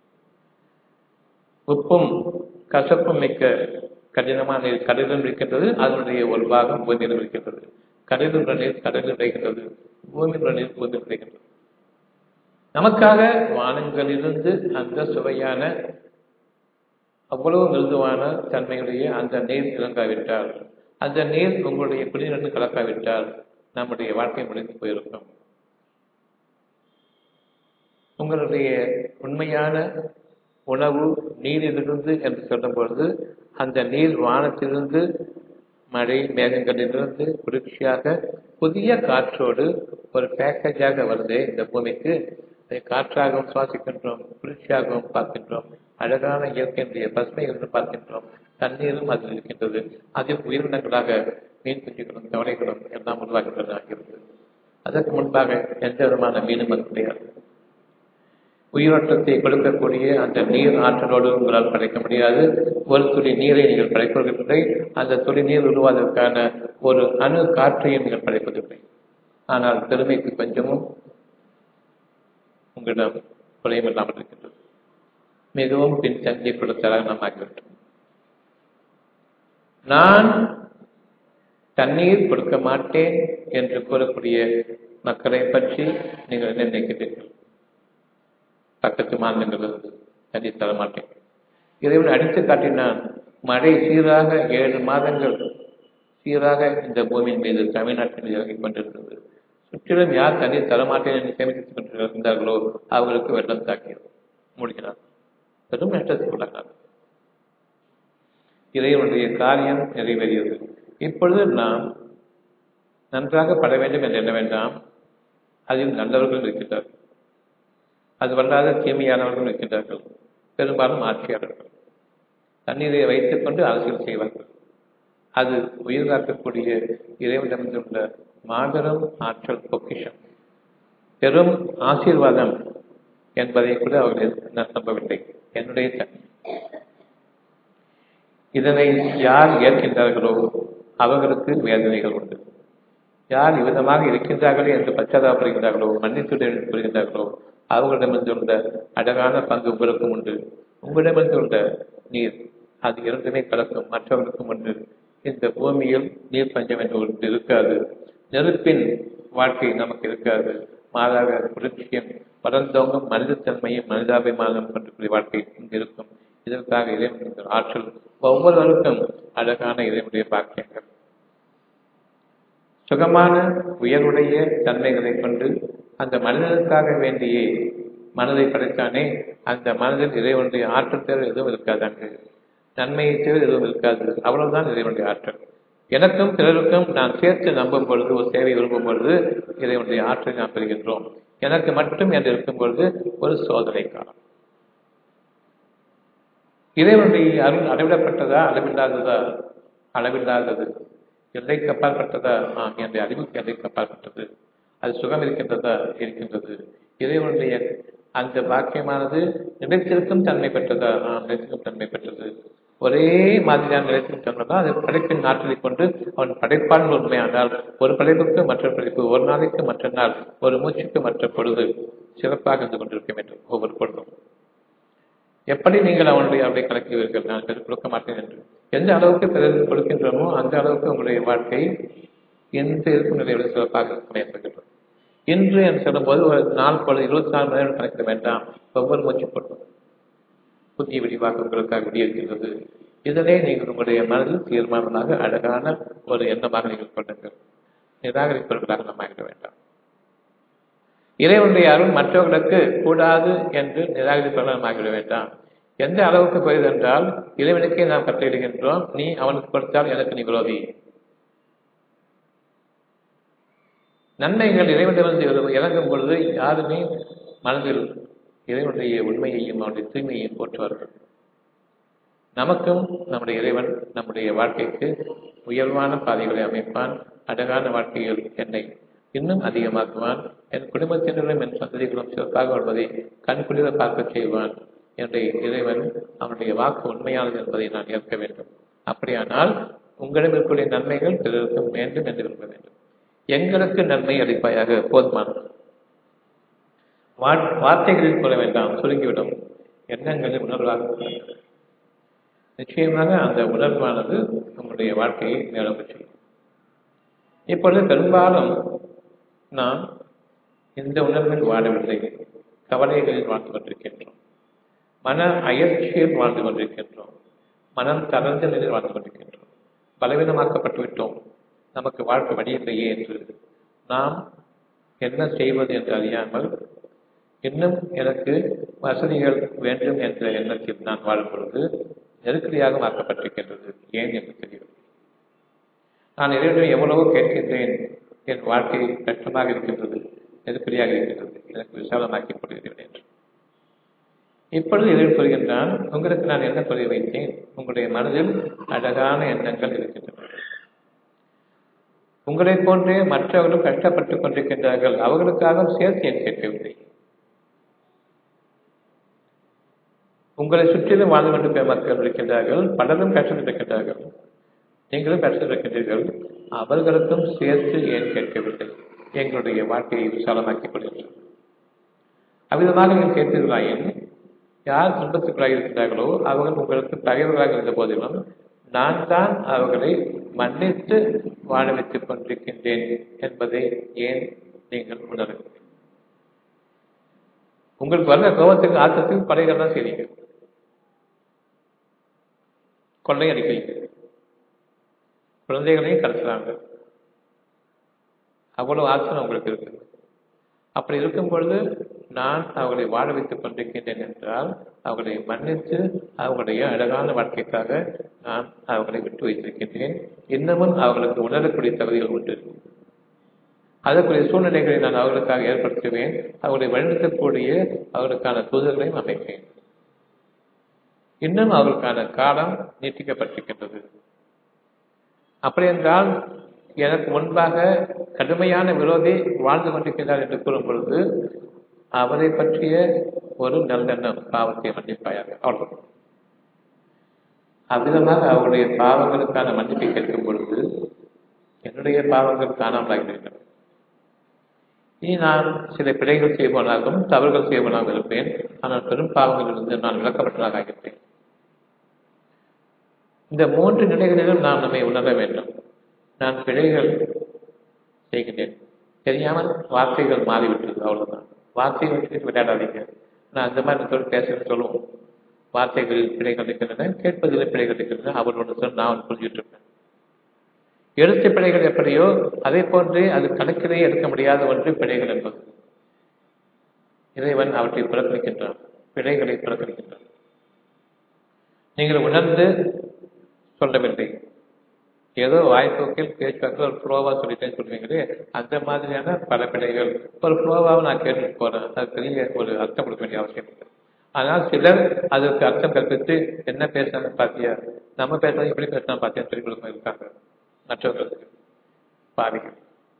உப்பும் கசப்பும் மிக்க கடினமான நீர் கடலில் இருக்கின்றது அதனுடைய ஒரு பாகம் பூமியில் இருக்கின்றது கடலில் நீர் கடலில் விளைகின்றது பூமியில் நீர் பூமியில் விளைகின்றது நமக்காக வானங்களிலிருந்து அந்த சுவையான அவ்வளவு மிருதுவான தன்மையுடைய அந்த நீர் இறங்காவிட்டால் அந்த நீர் உங்களுடைய குடிநீர் கலக்காவிட்டால் நம்முடைய வாழ்க்கை முடிந்து போயிருக்கும் உங்களுடைய உண்மையான உணவு நீரிலிருந்து என்று சொல்லும் பொழுது அந்த நீர் வானத்திலிருந்து மழை மேகங்களிலிருந்து குளிர்ச்சியாக புதிய காற்றோடு ஒரு பேக்கேஜாக வருது இந்த பூமிக்கு அதை காற்றாகவும் சுவாசிக்கின்றோம் குளிர்ச்சியாகவும் பார்க்கின்றோம் அழகான இயற்கையினுடைய பசுமைகள் பார்க்கின்றோம் தண்ணீரும் அதில் இருக்கின்றது அதில் உயிரினங்களாக மீன் குஞ்சுகளும் தவளைகளும் எல்லாம் உருவாகின்றதாகிறது அதற்கு முன்பாக எந்த விதமான மீனும் அது கிடையாது உயிரோட்டத்தை கொடுக்கக்கூடிய அந்த நீர் ஆற்றலோடு உங்களால் படைக்க முடியாது ஒரு துளி நீரை நீங்கள் படைப்பதில்லை அந்த துளி நீர் உருவாவதற்கான ஒரு அணு காற்றையும் நீங்கள் படைப்பதில்லை ஆனால் பெருமைக்கு கொஞ்சமும் உங்களிடம் குறையும் இல்லாமல் இருக்கின்றது மிகவும் பின்தங்கிய கொடுத்தலாக நாம் ஆகிவிட்டோம் நான் தண்ணீர் கொடுக்க மாட்டேன் என்று கூறக்கூடிய மக்களை பற்றி நீங்கள் என்ன நினைக்கிறீர்கள் பக்கத்து மாநிலங்களிலிருந்து தண்ணீர் தர மாட்டேன் இறைவன் அடித்து காட்டினான் மழை சீராக ஏழு மாதங்கள் சீராக இந்த பூமியின் மீது தமிழ்நாட்டில் இறங்கிக் கொண்டிருந்தது சுற்றிலும் யார் தண்ணீர் தரமாட்டேன் என்று சேமித்துக் கொண்டிருந்தார்களோ அவர்களுக்கு வெள்ளம் தாக்கியது மூழ்கினார் பெரும் நஷ்டத்தை உள்ளார் இறைவனுடைய காரியம் நிறைவேறியது இப்பொழுது நாம் நன்றாக பட வேண்டும் என்று எண்ண வேண்டாம் அதில் நல்லவர்கள் இருக்கின்றார்கள் அது வல்லாத தீமையானவர்கள் இருக்கின்றார்கள் பெரும்பாலும் ஆட்சியாளர்கள் தண்ணீரை வைத்துக் கொண்டு அரசியல் செய்வார்கள் அது உயிர் காக்கக்கூடிய இறைவனிடமிருந்துள்ள மாபெரும் ஆற்றல் பொக்கிஷம் பெரும் ஆசீர்வாதம் என்பதை கூட அவர்கள் நம்பவில்லை என்னுடைய தன்மை இதனை யார் ஏற்கின்றார்களோ அவர்களுக்கு வேதனைகள் உண்டு யார் இவ்விதமாக இருக்கின்றார்களே என்று பச்சாதாபடுகின்றார்களோ மன்னித்துடன் புரிகின்றார்களோ அவர்களிடமிருந்து உள்ள அழகான பங்கு உங்களுக்கும் உண்டு உங்களிடமிருந்து உள்ள நீர் அது இரண்டுமே கலக்கும் மற்றவர்களுக்கும் உண்டு இந்த பூமியில் நீர் பஞ்சம் என்று ஒன்று இருக்காது நெருப்பின் வாழ்க்கை நமக்கு இருக்காது மாறாக குளிர்ச்சியும் வளர்ந்தோங்கும் மனிதத்தன்மையும் மனிதாபிமானம் கொண்டக்கூடிய வாழ்க்கை இங்கு இருக்கும் இதற்காக இறைவனுடைய ஆற்றல் ஒவ்வொருவருக்கும் அழகான இறைவனுடைய பாக்கியங்கள் சுகமான உயர்வுடைய தன்மைகளை கொண்டு அந்த மனிதனுக்காக வேண்டிய மனதை படைத்தானே அந்த மனதில் இறைவனுடைய ஆற்றல் தேவை எதுவும் இருக்காது அங்கு நன்மையை தேவை எதுவும் இருக்காது அவ்வளவுதான் இறைவனுடைய ஆற்றல் எனக்கும் பிறருக்கும் நான் சேர்த்து நம்பும் பொழுது ஒரு சேவை விரும்பும் பொழுது இறைவனுடைய ஆற்றலை நாம் பெறுகின்றோம் எனக்கு மட்டும் என்று இருக்கும் பொழுது ஒரு சோதனை காலம் இறைவனுடைய அருள் அளவிடப்பட்டதா அளவில்லாததா அளவில்லாதது எல்லைக்கு அப்பாற்பட்டதா ஆம் என்ற அறிவுக்கு எல்லைக்கு அப்பாற்பட்டது அது சுகம் இருக்கின்றதா இருக்கின்றது இறைவனுடைய அந்த பாக்கியமானது நிலைத்திருக்கும் தன்மை பெற்றதா ஆம் நிலைத்திருக்கும் தன்மை பெற்றது ஒரே மாதிரியான நிலைத்திருக்கும் தன்மை தான் அது படைப்பின் ஆற்றலை கொண்டு அவன் படைப்பான் உண்மையானால் ஒரு படைப்புக்கு மற்ற படைப்பு ஒரு நாளைக்கு மற்ற நாள் ஒரு மூச்சுக்கு மற்ற பொழுது சிறப்பாக இருந்து கொண்டிருக்க வேண்டும் ஒவ்வொரு பொழுதும் எப்படி நீங்கள் அவனுடைய அவரை கலக்குவீர்கள் நான் பிறகு கொடுக்க மாட்டேன் என்று எந்த அளவுக்கு பிறகு கொடுக்கின்றோமோ அந்த அளவுக்கு உங்களுடைய வாழ்க்கை எந்த இருக்கும் நிலையோடு சிறப்பாக அமையப்படுகின்றது இன்று என்று சொல்லும்போது ஒரு நாள் பொழுது இருபத்தி நாலு மணி நேரம் கணக்கிட வேண்டாம் ஒவ்வொரு மூச்சு போட்டோம் புதிய விரிவாக உங்களுக்காக விடியிருக்கின்றது இதனை நீங்கள் உங்களுடைய மனதில் தீர்மானமாக அழகான ஒரு எண்ணமாக நீங்கள் கொள்ளுங்கள் நிராகரிப்பவர்களாக நாம் ஆகிட வேண்டாம் இறைவனுடைய அருள் மற்றவர்களுக்கு கூடாது என்று நிராகரிப்பவர்கள் ஆகிவிட வேண்டாம் எந்த அளவுக்கு போயது என்றால் இறைவனுக்கே நாம் கட்டளையிடுகின்றோம் நீ அவனுக்கு கொடுத்தால் எனக்கு நீ விரோதி நன்மைகள் இறைவனிடமிருந்து இறங்கும் பொழுது யாருமே மனதில் இறைவனுடைய உண்மையையும் அவனுடைய தூய்மையையும் போற்றுவார்கள் நமக்கும் நம்முடைய இறைவன் நம்முடைய வாழ்க்கைக்கு உயர்வான பாதைகளை அமைப்பான் அழகான வாழ்க்கையில் என்னை இன்னும் அதிகமாக்குவான் என் குடும்பத்தினரும் என் சந்ததிகளும் சிறப்பாக வாழ்வதை கண்குளிர பார்க்க செய்வான் என்னுடைய இறைவன் அவனுடைய வாக்கு உண்மையானது என்பதை நான் ஏற்க வேண்டும் அப்படியானால் உங்களிடம் இருக்கக்கூடிய நன்மைகள் பிறருக்கும் வேண்டும் என்று விரும்ப வேண்டும் எங்களுக்கு நன்மை அளிப்பாயாக போதுமானது வார்த்தைகளில் கூற வேண்டாம் சுருங்கிவிடும் எண்ணங்களில் உணர்வாக நிச்சயமாக அந்த உணர்வானது உங்களுடைய வாழ்க்கையை நிரம்ப செய்யும் இப்பொழுது பெரும்பாலும் நாம் இந்த உணர்வில் வாழவில்லை கவலைகளில் வாழ்ந்து கொண்டிருக்கின்றோம் மன அயற்சியில் வாழ்ந்து கொண்டிருக்கின்றோம் மனம் தளர்ந்த நிலையில் வாழ்ந்து கொண்டிருக்கின்றோம் பலவீனமாக்கப்பட்டு விட்டோம் நமக்கு வாழ்க்கை வழியில்லையே என்று நாம் என்ன செய்வது என்று அறியாமல் இன்னும் எனக்கு வசதிகள் வேண்டும் என்ற எண்ணத்தில் நான் வாழும் பொழுது நெருக்கடியாக மாற்றப்பட்டிருக்கின்றது ஏன் என்று தெரியவில்லை நான் இறைவனிடம் எவ்வளவோ கேட்கின்றேன் என் வாழ்க்கை கஷ்டமாக இருக்கின்றது நெருக்கடியாக இருக்கின்றது எனக்கு விசாலமாக்கி கொள்கிறேன் என்று இப்பொழுது இதில் சொல்கின்றான் உங்களுக்கு நான் என்ன சொல்லி வைத்தேன் உங்களுடைய மனதில் அழகான எண்ணங்கள் இருக்கின்றன உங்களை போன்றே மற்றவர்களும் கஷ்டப்பட்டுக் கொண்டிருக்கின்றார்கள் அவர்களுக்காக சேர்த்து ஏன் கேட்கவில்லை உங்களை சுற்றிலும் வாழ்ந்து கொண்டு மக்கள் இருக்கின்றார்கள் பலரும் கஷ்டப்பட்டிருக்கின்றார்கள் நீங்களும் கஷ்டப்பட்டிருக்கின்றீர்கள் அவர்களுக்கும் சேர்த்து ஏன் கேட்கவில்லை எங்களுடைய வாழ்க்கையை விசாலமாக்கிக் கொள்கின்றனர் அவ்விதமாக நீங்கள் கேட்பீர்களாயின் யார் துன்பத்துக்குள்ளாக இருக்கின்றார்களோ அவர்கள் உங்களுக்கு பகைவர்களாக இருந்த போதிலும் நான் தான் அவர்களை மன்னித்து வாழ வைத்துக் கொண்டிருக்கின்றேன் என்பதை ஏன் நீங்கள் உணருங்கள் உங்களுக்கு வர்ற கோபத்துக்கு ஆத்தத்துக்கு படைகள் தான் செய்றீங்க கொள்ளை அடிக்கிறீங்க குழந்தைகளையும் கடத்துறாங்க அவ்வளவு ஆற்றல் உங்களுக்கு இருக்குது அப்படி இருக்கும் பொழுது நான் அவர்களை வாழ வைத்துக் கொண்டிருக்கின்றேன் என்றால் அவர்களை மன்னித்து அவர்களுடைய அழகான வாழ்க்கைக்காக நான் அவர்களை விட்டு வைத்திருக்கின்றேன் இன்னமும் அவர்களுக்கு உணரக்கூடிய தகுதிகள் உண்டு அதற்குரிய சூழ்நிலைகளை நான் அவர்களுக்காக ஏற்படுத்துவேன் அவர்களை வழிநடத்தக்கூடிய அவர்களுக்கான தூதர்களையும் அமைப்பேன் இன்னும் அவர்களுக்கான காலம் நீட்டிக்கப்பட்டிருக்கின்றது அப்படி என்றால் எனக்கு முன்பாக கடுமையான விரோதி வாழ்ந்து கொண்டிருக்கிறார் என்று கூறும் பொழுது அவரை பற்றிய ஒரு நல்லெண்ணம் பாவத்தை மன்னிப்பாயாக அவ்வளவு அவ்விதமாக அவருடைய பாவங்களுக்கான மன்னிப்பை கேட்கும் பொழுது என்னுடைய பாவங்கள் காணாமலாகிவிட்டன இனி நான் சில பிழைகள் செய்வனாகவும் தவறுகள் செய்வனாகவும் இருப்பேன் ஆனால் பெரும் பாவங்களிலிருந்து நான் விளக்கப்பட்டதாக ஆகிவிட்டேன் இந்த மூன்று நிலைகளிலும் நாம் நம்மை உணர வேண்டும் நான் பிழைகள் செய்கின்றேன் தெரியாமல் வார்த்தைகள் மாறிவிட்டது அவ்வளவுதான் வார்த்தையை வச்சுட்டு விளையாடாதீங்க நான் அந்த மாதிரி சொல்லி பேசுறது சொல்லுவோம் வார்த்தைகளில் பிழைகள் இருக்கின்றன கேட்பதில் பிழைகள் இருக்கின்றன அவர் ஒன்று சொல் நான் ஒன்று புரிஞ்சுட்டு இருப்பேன் எழுத்து பிழைகள் எப்படியோ அதே போன்றே அது கணக்கிலே எடுக்க முடியாத ஒன்று பிழைகள் என்பது இறைவன் அவற்றை புறக்கணிக்கின்றான் பிழைகளை புறக்கணிக்கின்றான் நீங்கள் உணர்ந்து சொல்லவில்லை ஏதோ வாய்ப்போக்கில் பேச்சுவாக்கில் ஒரு ஃப்ளோவா சொல்லிட்டேன்னு சொல்லுவீங்களே அந்த மாதிரியான பல பிழைகள் ஒரு ஃப்ளோவாவை நான் கேட்டுட்டு போறேன் அது பெரிய ஒரு அர்த்தம் கொடுக்க வேண்டிய அவசியம் இல்லை ஆனால் சிலர் அதுக்கு அர்த்தம் கற்பித்து என்ன பேசுறாங்க பாத்தியா நம்ம பேசுறது இப்படி பேசினா பாத்தியா சொல்லி கொடுக்க இருக்காங்க மற்றவர்களுக்கு பாவிகள்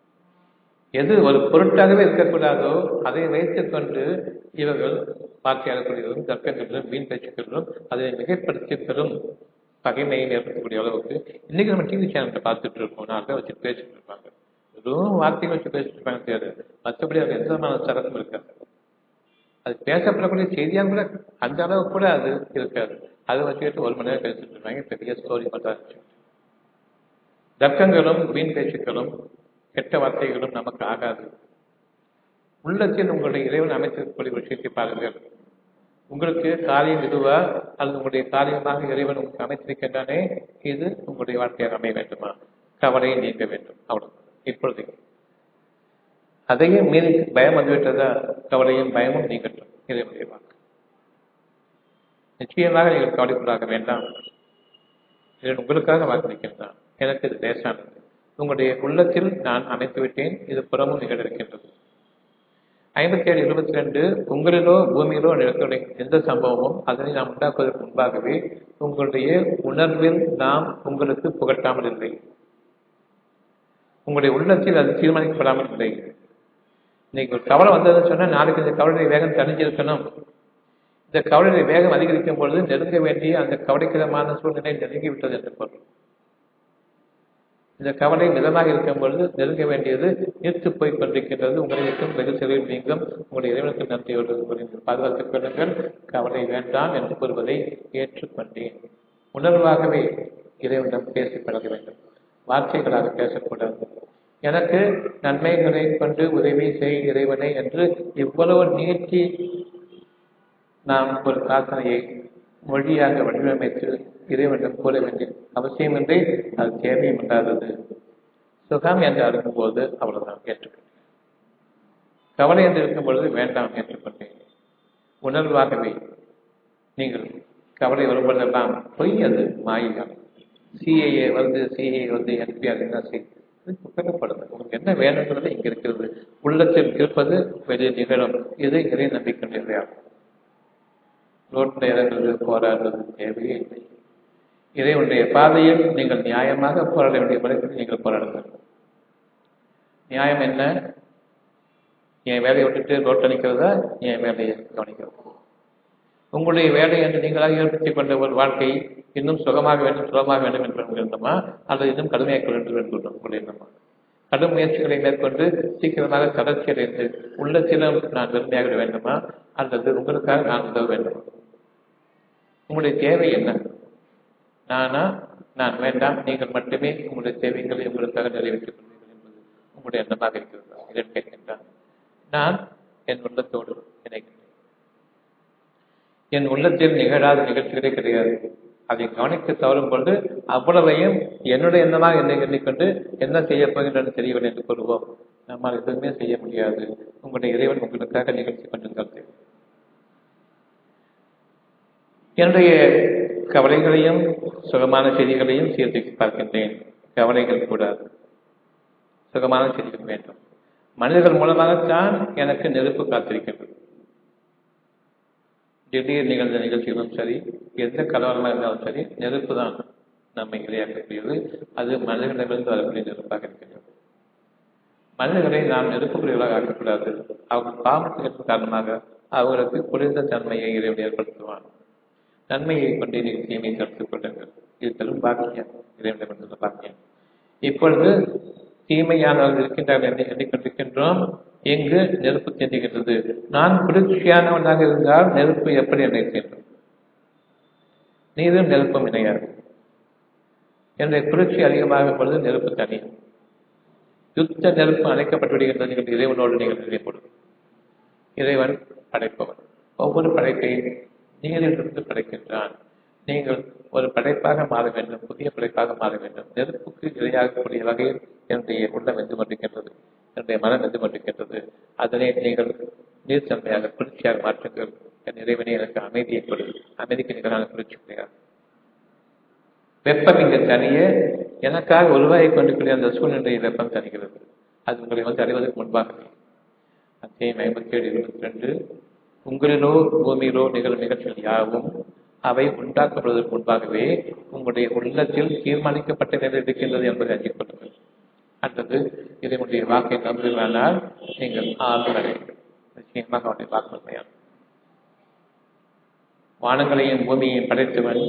எது ஒரு பொருட்டாகவே இருக்கக்கூடாதோ அதை வைத்துக் கொண்டு இவர்கள் வார்த்தையாளர்களும் தர்க்கங்களிலும் வீண் பேச்சுக்களிலும் அதை மிகைப்படுத்தி பெறும் பகைமையை ஏற்படுத்தக்கூடிய அளவுக்கு இன்னைக்கு நம்ம டிவி சேனல்ல பார்த்துட்டு இருக்கோம் நாலு வச்சு பேசிட்டு இருப்பாங்க வெறும் வார்த்தைகள் வச்சு பேசிட்டு இருப்பாங்க தெரியாது மற்றபடி அது எந்த விதமான சரக்கும் இருக்காது அது பேசப்படக்கூடிய செய்தியாக கூட அந்த அளவுக்கு கூட அது இருக்காது அதை வச்சுக்கிட்டு ஒரு மணி நேரம் பேசிட்டு இருப்பாங்க பெரிய ஸ்டோரி பண்றாங்க தர்க்கங்களும் வீண் பேச்சுக்களும் கெட்ட வார்த்தைகளும் நமக்கு ஆகாது உள்ளத்தில் உங்களுடைய இறைவன் அமைத்திருக்கக்கூடிய விஷயத்தை பாருங்கள் உங்களுக்கு காரியம் இதுவா அல்லது உங்களுடைய காரியமாக இறைவன் உங்களுக்கு அமைத்திருக்கின்றானே இது உங்களுடைய வாழ்க்கையாக அமைய வேண்டுமா கவலையை நீங்க வேண்டும் அவ்வளவு இப்பொழுது அதையும் மீறி பயம் வந்துவிட்டதா கவலையும் பயமும் நீங்கட்டும் இறைவனுடைய வாக்கு நிச்சயமாக நீங்கள் கவலைக்குள்ளாக வேண்டாம் இது உங்களுக்காக வாக்களிக்கின்றான் எனக்கு இது லேசானது உங்களுடைய உள்ளத்தில் நான் அமைத்து விட்டேன் இது புறமும் நிகழ இருக்கின்றது ஐம்பத்தி ஏழு இருபத்தி ரெண்டு உங்களிலோ பூமியிலோ நடக்கக்கூடிய எந்த சம்பவமும் அதனை நாம் உண்டாக்குவதற்கு முன்பாகவே உங்களுடைய உணர்வில் நாம் உங்களுக்கு புகட்டாமல் இல்லை உங்களுடைய உள்ளத்தில் அது தீர்மானிக்கப்படாமல் இல்லை இன்னைக்கு ஒரு கவலை வந்ததுன்னு சொன்னா நாளைக்கு இந்த கவலையை வேகம் தணிஞ்சிருக்கணும் இந்த கவலையை வேகம் அதிகரிக்கும் பொழுது நெருங்க வேண்டிய அந்த கவலைக்கிடமான சூழ்நிலை நெருங்கி விட்டது என்று பொருள் இந்த கவலை மிதமாக இருக்கும் பொழுது நெருங்க வேண்டியது நீர்த்து போய் கொண்டிருக்கின்றது உங்களை விட்டும் வெகு செலவில் நீங்கும் உங்களுடைய இறைவனுக்கு நன்றியோடு நீங்கள் பாதுகாத்துக் கொள்ளுங்கள் கவலை வேண்டாம் என்று கூறுவதை ஏற்றுக்கொண்டேன் உணர்வாகவே இறைவனிடம் பேசி பழக வேண்டும் வார்த்தைகளாக பேசக்கூடாது எனக்கு நன்மைகளை கொண்டு உதவி செய் இறைவனை என்று இவ்வளவு நீட்டி நாம் ஒரு பிரார்த்தனையை மொழியாக வடிவமைத்து இறைவனிடம் கூற வேண்டிய அவசியமின்றி அது தேவையும் இல்லாதது சுகம் என்று அருகும் போது அவ்வளவுதான் ஏற்றுக்கொண்டேன் கவலை என்று இருக்கும் பொழுது வேண்டாம் ஏற்றுக்கொண்டேன் உணர்வாகவே நீங்கள் கவலை வரும்போதெல்லாம் பொய் அது மாயிகம் சிஏஏ வந்து சிஏ வந்து என்பிஆர் என்ன செய்யுது புகழப்படுது உங்களுக்கு என்ன வேணுங்கிறது இங்க இருக்கிறது உள்ளத்தில் இருப்பது வெளியே நிகழும் இது இறை நம்பிக்கை நிலையாகும் ரோட்டில் இறங்குறது போராடுறது தேவையே இல்லை இறைவனுடைய பாதையில் நீங்கள் நியாயமாக போராட வேண்டிய முறையில் நீங்கள் போராடுங்கள் நியாயம் என்ன என் வேலையை விட்டுட்டு ரோட்டை நிற்கிறதா என் வேலையை கவனிக்கிறது உங்களுடைய வேலை என்று நீங்களாக ஏற்படுத்திக் கொண்ட ஒரு வாழ்க்கை இன்னும் சுகமாக வேண்டும் சுகமாக வேண்டும் என்று வேண்டுமா அல்லது இன்னும் கடுமையாக வேண்டும் என்று உங்களுடைய எண்ணமா கடும் முயற்சிகளை மேற்கொண்டு சீக்கிரமாக தளர்ச்சி அடைந்து உள்ளத்திலும் நான் வெறுமையாக வேண்டுமா அல்லது உங்களுக்காக நான் உதவ வேண்டுமா உங்களுடைய தேவை என்ன நானா நான் வேண்டாம் நீங்கள் மட்டுமே உங்களுடைய தேவைகளை உங்களுக்காக நிறைவேற்றிக் கொள்வீர்கள் என்பது உங்களுடைய எண்ணமாக இருக்கிறது இதை கேட்கின்றான் நான் என் உள்ளத்தோடு இணைகின்றேன் என் உள்ளத்தில் நிகழாத நிகழ்ச்சிகளே கிடையாது அதை கவனிக்க தவறும் பொழுது அவ்வளவையும் என்னுடைய எண்ணமாக என்னை எண்ணிக்கொண்டு என்ன செய்ய போகின்றன தெரியவில்லை என்று கூறுவோம் நம்மால் எதுவுமே செய்ய முடியாது உங்களுடைய இறைவன் உங்களுக்காக நிகழ்ச்சி கொண்டிருக்கிறது என்னுடைய கவலைகளையும் சுகமான செய்திகளையும் சீர்தூக்கி பார்க்கின்றேன் கவலைகள் கூடாது சுகமான செய்திகள் வேண்டும் மனிதர்கள் மூலமாகத்தான் எனக்கு நெருப்பு காத்திருக்கின்றது திடீர் நிகழ்ந்த நிகழ்ச்சிகளும் சரி எந்த கலவரமாக இருந்தாலும் சரி நெருப்பு தான் நம்மை இரையாக்கக்கூடியது அது மனிதர்களிடமிருந்து வரக்கூடிய நெருப்பாக இருக்கின்றது மனிதர்களை நாம் நெருப்புக்குரியவர்களாக ஆக்கக்கூடாது அவர்கள் பாவத்திற்கு காரணமாக அவர்களுக்கு குளிர்ந்த தன்மையை இறைவன் ஏற்படுத்துவான் நன்மையை கொண்டு நீங்கள் தீமையை தடுத்துக் கொள்ளுங்கள் இது பெரும் பாக்கியம் இறைவனிடமிருந்து பாக்கியம் இப்பொழுது தீமையானவர்கள் இருக்கின்றார்கள் என்று எண்ணிக்கொண்டிருக்கின்றோம் எங்கு நெருப்பு தென்றுகின்றது நான் குளிர்ச்சியானவனாக இருந்தால் நெருப்பு எப்படி என்னை தீண்டும் நீரும் நெருப்பும் இணையாது என்னுடைய குளிர்ச்சி அதிகமாகும் பொழுது நெருப்பு தனியும் யுத்த நெருப்பு அணைக்கப்பட்டு விடுகின்றது நீங்கள் இறைவனோடு நீங்கள் நினைப்படும் இறைவன் படைப்பவன் ஒவ்வொரு படைப்பையும் நீரிலிருந்து படைக்கின்றான் நீங்கள் ஒரு படைப்பாக மாற வேண்டும் புதிய படைப்பாக மாற வேண்டும் நெருப்புக்கு இரையாகக்கூடிய வகையில் என்னுடைய உள்ளம் வென்று கொண்டிருக்கின்றது என்னுடைய மனம் வென்று கொண்டிருக்கின்றது அதனை நீங்கள் நீர்த்தன்மையாக குளிர்ச்சியாக மாற்றுங்கள் என் இறைவனே எனக்கு அமைதியை கொடு அமைதிக்கு நிகரான குளிர்ச்சி கிடையாது வெப்பம் இங்கு தனிய எனக்காக உருவாகி கொண்டிருக்கிற அந்த சூழ்நிலையில் வெப்பம் தணிகிறது அது உங்களை வந்து அறிவதற்கு முன்பாக அத்தியாயம் ஐம்பத்தி ஏழு இருபத்தி ரெண்டு உங்களிலோ பூமியிலோ நிகழும் நிகழ்ச்சிகள் யாவும் அவை உண்டாக்கப்படுவதற்கு முன்பாகவே உங்களுடைய உள்ளத்தில் தீர்மானிக்கப்பட்ட நிலையில் இருக்கின்றது என்பதை அறிந்து கொள்ளுங்கள் அல்லது இதனுடைய வாக்கை நம்புகிறானால் நீங்கள் ஆளுநரை நிச்சயமாக அவருடைய வாக்கு உண்மையான வானங்களையும் பூமியையும் படைத்தவன்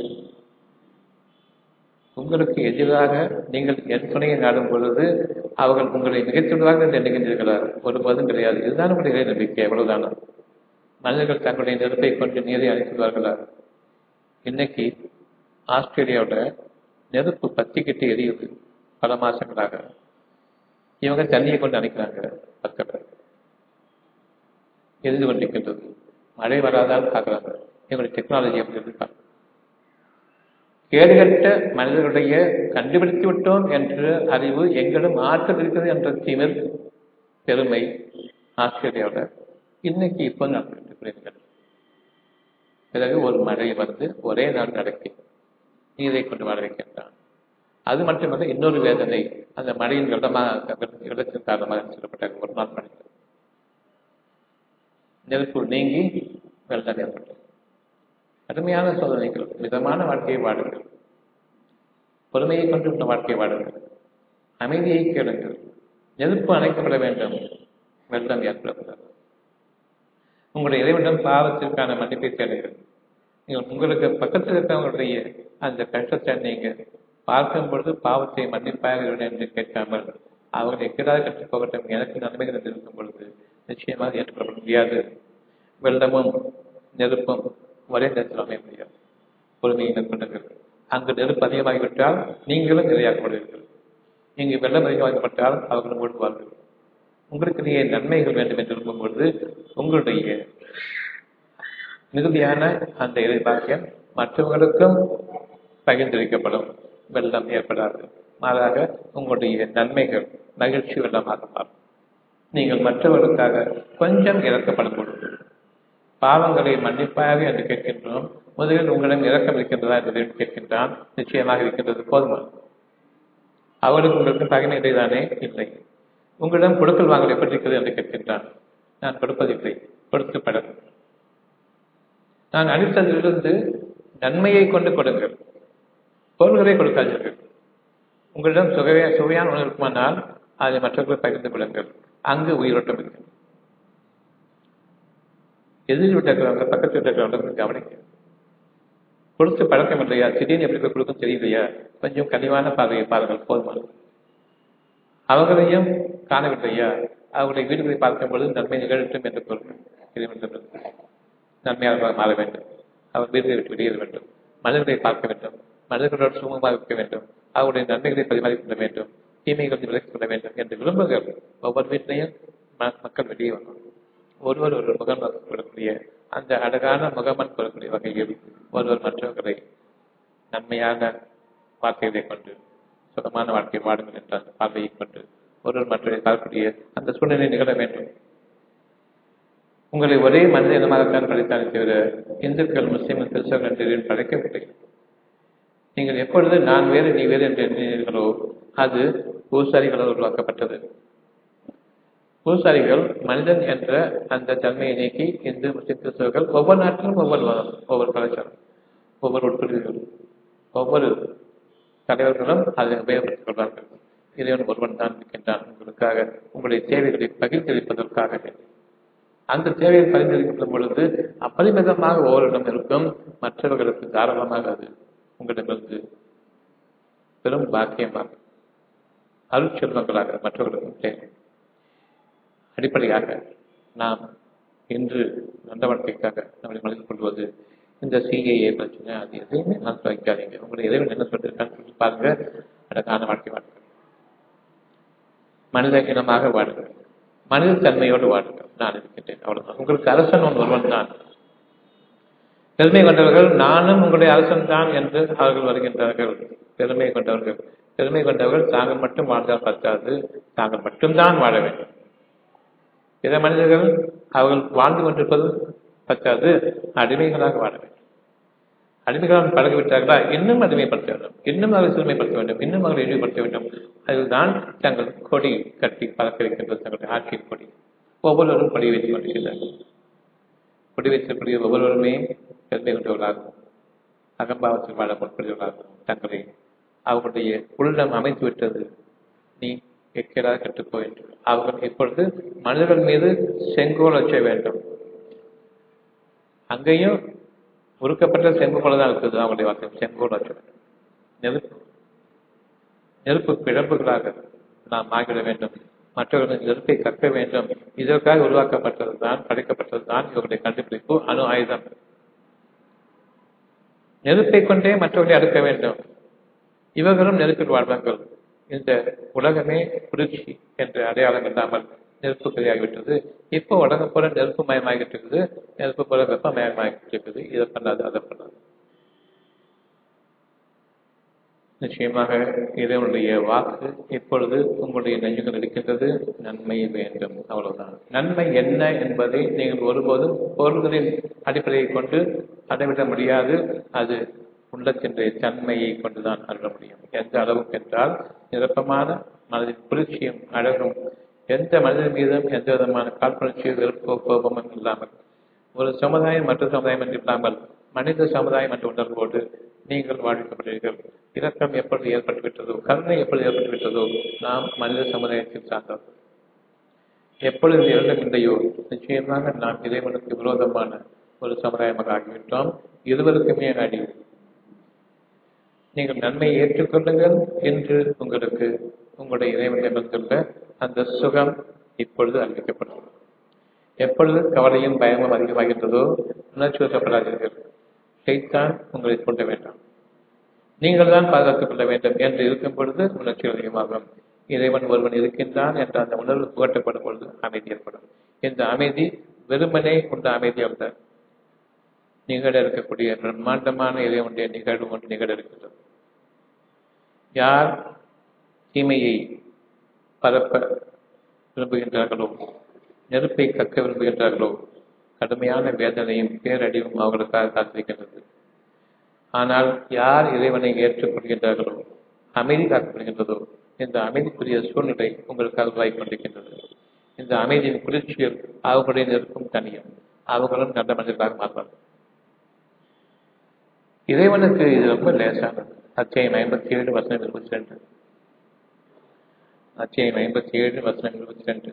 உங்களுக்கு எதிராக நீங்கள் என் துணையை நாடும் பொழுது அவர்கள் உங்களை மிகச்சிடுவார்கள் என்று எண்ணுகின்றீர்களா ஒருபோதும் கிடையாது இதுதான் உங்களுடைய நம்பிக்கை எவ்வளவுதானா மனிதர்கள் தங்களுடைய நெருப்பை கொண்டு நீரை அணைத்துள்ளார்களா இன்னைக்கு ஆஸ்திரேலியாவோட நெருப்பு பத்திக்கிட்டு எரியுது பல மாசங்களாக இவங்க தண்ணியை கொண்டு அணைக்கிறாங்க பக்கத்தில் எரிந்து கொண்டிருக்கின்றது மழை வராதால் பார்க்குறாங்க இவங்களுடைய டெக்னாலஜி எப்படி இருக்காங்க கேடுகட்ட மனிதர்களுடைய கண்டுபிடித்து விட்டோம் என்ற அறிவு எங்களும் ஆற்றல் இருக்கிறது என்ற திமிர் பெருமை ஆஸ்திரேலியாவோட இன்னைக்கு இப்போ நடந்துட்டு பிறகு ஒரு மழை வந்து ஒரே நாள் நடக்கி நீரை கொண்டு வர வைக்கின்றான் அது மட்டுமல்ல இன்னொரு வேதனை அந்த மழையின் வெள்ளமாக வெள்ளத்தின் காரணமாக சொல்லப்பட்ட ஒரு நாள் மழை நெருப்பு நீங்கி வெள்ளம் ஏற்பட்டது கடுமையான சோதனைகள் மிதமான வாழ்க்கையை வாடுங்கள் பொறுமையை கொண்டு வாழ்க்கையை வாடுங்கள் அமைதியை கேளுங்கள் நெருப்பு அணைக்கப்பட வேண்டும் வெள்ளம் ஏற்படக்கூடாது உங்களுடைய இறைவனிடம் பாவத்திற்கான மன்னிப்பை தேடுங்கள் நீங்கள் உங்களுக்கு பக்கத்தில் இருக்கிறவங்களுடைய அந்த கஷ்டத்தை நீங்க பார்க்கும் பொழுது பாவத்தை மன்னிப்பாக என்று கேட்காமல் அவர்களை எக்கடாக கற்றுப் போகட்டும் எனக்கு நன்மைகள் என்று இருக்கும் பொழுது நிச்சயமாக ஏற்றுக்கொள்ள முடியாது வெள்ளமும் நெருப்பும் ஒரே நேரத்தில் அமைய முடியாது பொறுமையை மேற்கொண்டுங்கள் அங்கு நெருப்பு அதிகமாகிவிட்டால் நீங்களும் நிறையாக்கப்படுவீர்கள் இங்கு வெள்ளம் அதிகமாகப்பட்டால் அவர்கள் மூழ்குவார்கள் உங்களுக்கு நன்மைகள் வேண்டும் என்று விரும்பும் பொழுது உங்களுடைய மிகுதியான அந்த எதிர்பார்க்கியம் மற்றவர்களுக்கும் பகிர்ந்தளிக்கப்படும் வெள்ளம் ஏற்படாது மாறாக உங்களுடைய நன்மைகள் மகிழ்ச்சி வெள்ளமாக மாறும் நீங்கள் மற்றவர்களுக்காக கொஞ்சம் இறக்கப்படும் பொழுது பாவங்களை மன்னிப்பாக என்று கேட்கின்றோம் முதலில் உங்களிடம் இறக்கம் இருக்கின்றதா என்று கேட்கின்றான் நிச்சயமாக இருக்கின்றது போதுமான அவர்களுக்கு உங்களுக்கு பகைமை இல்லைதானே இல்லை உங்களிடம் கொடுக்கல் வாங்கல் எப்படி இருக்கிறது என்று கேட்கின்றான் நான் கொடுப்பதில்லை கொடுத்து பழகும் நான் அளித்ததிலிருந்து நன்மையை கொண்டு கொடுங்கள் பொருள்களை கொடுக்காதீர்கள் உங்களிடம் சுவையா சுவையான உணவு இருக்குமானால் அதை மற்றவர்கள் பகிர்ந்து கொள்ளுங்கள் அங்கு உயிரோட்டம் இருக்கு எதிர் விட்டிருக்கிறவங்க பக்கத்தில் இருக்கிறவங்க கவனிக்க கொடுத்து பழக்கம் இல்லையா திடீர்னு எப்படி போய் கொடுக்கும் தெரியலையா கொஞ்சம் கனிவான பார்வையை பாருங்கள் போதுமானது அவர்களையும் காணவில்லையா அவருடைய வீடுகளை பார்க்கும் பொழுது நன்மை நிகழட்டும் என்று பொருள் நன்மையாக மாற வேண்டும் அவர் வீடுகளை விட்டு வெளியேற வேண்டும் மனிதர்களை பார்க்க வேண்டும் மனிதர்களோடு சுமமாக இருக்க வேண்டும் அவருடைய நன்மைகளை பரிமாறிக்கொள்ள வேண்டும் தீமைகளை விலக்கிக் கொள்ள வேண்டும் என்று விரும்புகள் ஒவ்வொரு வீட்டிலையும் மக்கள் வெளியே வரணும் ஒருவர் ஒரு முகம் கொள்ளக்கூடிய அந்த அழகான முகமன் கொள்ளக்கூடிய வகையில் ஒருவர் மற்றவர்களை நன்மையான வார்த்தைகளை கொண்டு சுகமான வாழ்க்கை வாடுங்கள் என்ற அந்த பார்வையை கொண்டு ஒருவர் மற்றவரை பார்க்கக்கூடிய அந்த சூழ்நிலை நிகழ வேண்டும் உங்களை ஒரே மனித இனமாகத்தான் படைத்தானே தவிர இந்துக்கள் முஸ்லிம்கள் கிறிஸ்தவர்கள் என்று படைக்கவில்லை நீங்கள் எப்பொழுது நான் வேறு நீ வேறு என்று எண்ணினீர்களோ அது பூசாரிகளால் உருவாக்கப்பட்டது பூசாரிகள் மனிதன் என்ற அந்த தன்மையை நீக்கி இந்து முஸ்லிம் கிறிஸ்தவர்கள் ஒவ்வொரு நாட்டிலும் ஒவ்வொரு மதம் ஒவ்வொரு கலாச்சாரம் ஒவ்வொரு உட்பிரிவுகள் ஒவ்வொரு தலைவர்களும் அதை உபயோகப்படுத்திக் கொள்வார்கள் இறைவன் ஒருவன் தான் இருக்கின்றான் உங்களுக்காக உங்களுடைய தேவைகளை பகிர்ந்தளிப்பதற்காக அந்த தேவையை பகிர்ந்தளிக்கப்படும் பொழுது அப்பரிமிதமாக ஒவ்வொருடம் இருக்கும் மற்றவர்களுக்கு தாராளமாக அது உங்களிடமிருந்து பெரும் பாக்கியமாக அருட்செல்வங்களாக மற்றவர்களுக்கும் தேவை அடிப்படையாக நாம் இன்று நடவடிக்கைக்காக நம்மளை மனதில் கொள்வது இந்த சிஏஏ பிரச்சனை அது எதையுமே நான் வைக்காதீங்க உங்களுடைய இறைவன் என்ன சொல்லியிருக்கான்னு சொல்லி பாருங்க அழகான வாழ்க்கை வாழ்க்கை மனித இனமாக வாடுங்கள் மனித தன்மையோடு வாடுங்கள் நான் இருக்கின்றேன் அவ்வளவுதான் உங்களுக்கு அரசன் ஒருவன் தான் பெருமை கொண்டவர்கள் நானும் உங்களுடைய அரசன் தான் என்று அவர்கள் வருகின்றார்கள் பெருமை கொண்டவர்கள் பெருமை கொண்டவர்கள் தாங்கள் மட்டும் வாழ்ந்தால் பத்தாது தாங்கள் மட்டும்தான் வாழ வேண்டும் பிற மனிதர்கள் அவர்கள் வாழ்ந்து கொண்டிருப்பது பத்தாது அடிமைகளாக வாழ வேண்டும் அடிமைகளாக பழகிவிட்டார்களா இன்னும் அடிமைப்படுத்த வேண்டும் இன்னும் அவர்கள் சிறுமைப்படுத்த வேண்டும் இன்னும் அவர்களை இழிவுபடுத்த வேண்டும் அதில்தான் தங்கள் கொடி கட்டி பறக்க வைக்கின்றது தங்களுடைய ஆட்சியின் கொடி ஒவ்வொருவரும் கொடி வைத்துக் கொண்டிருக்கிறார்கள் கொடி வைத்திருக்கூடிய ஒவ்வொருவருமே பெருமை கொண்டவர்களாகவும் அகம்பாவத்தில் வாழ முற்படுவர்களாகவும் தங்களை அவர்களுடைய உள்ளம் அமைத்து விட்டது நீ எக்கேடாக கட்டுப்போ என்று அவர்கள் இப்பொழுது மனிதர்கள் மீது செங்கோல் வச்ச வேண்டும் அங்கேயும் உருக்கப்பட்ட செங்கோல் தான் இருக்குது அவங்களுடைய வார்த்தை செங்கோல் வச்ச வேண்டும் நெருப்பு நெருப்பு பிழம்புகளாக நாம் ஆகிட வேண்டும் மற்றவர்களின் நெருப்பை கற்க வேண்டும் இதற்காக உருவாக்கப்பட்டது தான் படைக்கப்பட்டது தான் இவர்களுடைய கண்டுபிடிப்பு அணு ஆயுதம் நெருப்பை கொண்டே மற்றவர்களை அடுக்க வேண்டும் இவர்களும் நெருப்பில் வாழ்வார்கள் இந்த உலகமே குளிர்ச்சி என்ற அடையாளம் இல்லாமல் நெருப்பு கரையாகிவிட்டது இப்போ உலகம் போல நெருப்பு மயமாகிட்டு இருக்குது நெருப்பு போல வெப்பமயமாகிட்டு இருக்குது இதை பண்ணாது அதை பண்ணாது நிச்சயமாக இதனுடைய வாக்கு இப்பொழுது உங்களுடைய நெஞ்சுகள் இருக்கின்றது நன்மை வேண்டும் அவ்வளவுதான் நன்மை என்ன என்பதை நீங்கள் ஒருபோதும் பொருள்களின் அடிப்படையை கொண்டு அடைவிட முடியாது அது உள்ளத்தினுடைய தன்மையை கொண்டுதான் அருள முடியும் எந்த அளவுக்கு என்றால் நிரப்பமான மனதின் குளிர்ச்சியும் அழகும் எந்த மனிதன் மீதும் எந்த விதமான காழ்ப்புணர்ச்சியோ வெறுப்போ கோபமும் இல்லாமல் ஒரு சமுதாயம் மற்ற சமுதாயம் என்று இல்லாமல் மனித சமுதாயம் என்ற உணர்வோடு நீங்கள் வாழ்விக்கப்படுவீர்கள் இரக்கம் எப்பொழுது ஏற்பட்டுவிட்டதோ கருணை எப்பொழுது ஏற்பட்டுவிட்டதோ நாம் மனித சமுதாயத்தில் சார்ந்தவர்கள் எப்பொழுது இரண்டும் இல்லையோ நிச்சயமாக நாம் இறைவனுக்கு விரோதமான ஒரு சமுதாயமாக ஆகிவிட்டோம் இருவருக்குமே அடி நீங்கள் நன்மையை ஏற்றுக்கொள்ளுங்கள் என்று உங்களுக்கு உங்களுடைய இறைவனிடமிருந்துள்ள அந்த சுகம் இப்பொழுது அறிவிக்கப்படும் எப்பொழுது கவலையும் பயமும் அதிகமாகின்றதோ உணர்ச்சி வசப்படாதீர்கள் சைத்தான் உங்களை கொண்ட வேண்டாம் நீங்கள் தான் பாதுகாத்துக் கொள்ள வேண்டும் என்று இருக்கும் பொழுது உணர்ச்சி அதிகமாகும் இறைவன் ஒருவன் இருக்கின்றான் என்ற அந்த உணர்வு புகட்டப்படும் பொழுது அமைதி ஏற்படும் இந்த அமைதி வெறுமனே உள்ள அமைதி அல்ல நிகழ இருக்கக்கூடிய பிரம்மாண்டமான இறைவனுடைய நிகழ்வு ஒன்று நிகழ இருக்கின்றது யார் தீமையை பரப்ப விரும்புகின்றார்களோ நெருப்பை கக்க விரும்புகின்றார்களோ கடுமையான வேதனையும் பேரடிவும் அவர்களுக்காக காத்திருக்கின்றது ஆனால் யார் இறைவனை ஏற்றுக்கொள்கின்றார்களோ அமைதி காக்கப்படுகின்றதோ இந்த அமைதிக்குரிய சூழ்நிலை உங்களுக்காக உருவாகிக் கொண்டிருக்கின்றது இந்த அமைதியின் குளிர்ச்சியில் அவர்களுடைய நெருப்பும் தனியும் அவர்களும் நல்ல மனிதர்களாக மாறுவார்கள் இறைவனுக்கு இது ரொம்ப லேசானது அத்தியாயம் ஐம்பத்தி ஏழு வசனம் இருபத்தி ரெண்டு அத்தியாயம் ஐம்பத்தி ஏழு வசனம் இருபத்தி ரெண்டு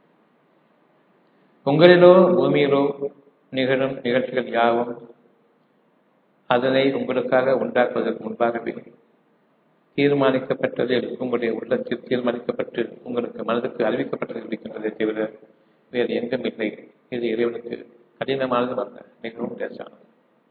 உங்களிலோ பூமியிலோ நிகழும் நிகழ்ச்சிகள் யாவும் அதனை உங்களுக்காக உண்டாக்குவதற்கு முன்பாகவே தீர்மானிக்கப்பட்டதில் உங்களுடைய உள்ளத்தில் தீர்மானிக்கப்பட்டு உங்களுக்கு மனதுக்கு அறிவிக்கப்பட்டது இருக்கின்றதை தவிர வேறு எங்கும் இல்லை இது இறைவனுக்கு கடினமானது அல்ல மிகவும் லேசானது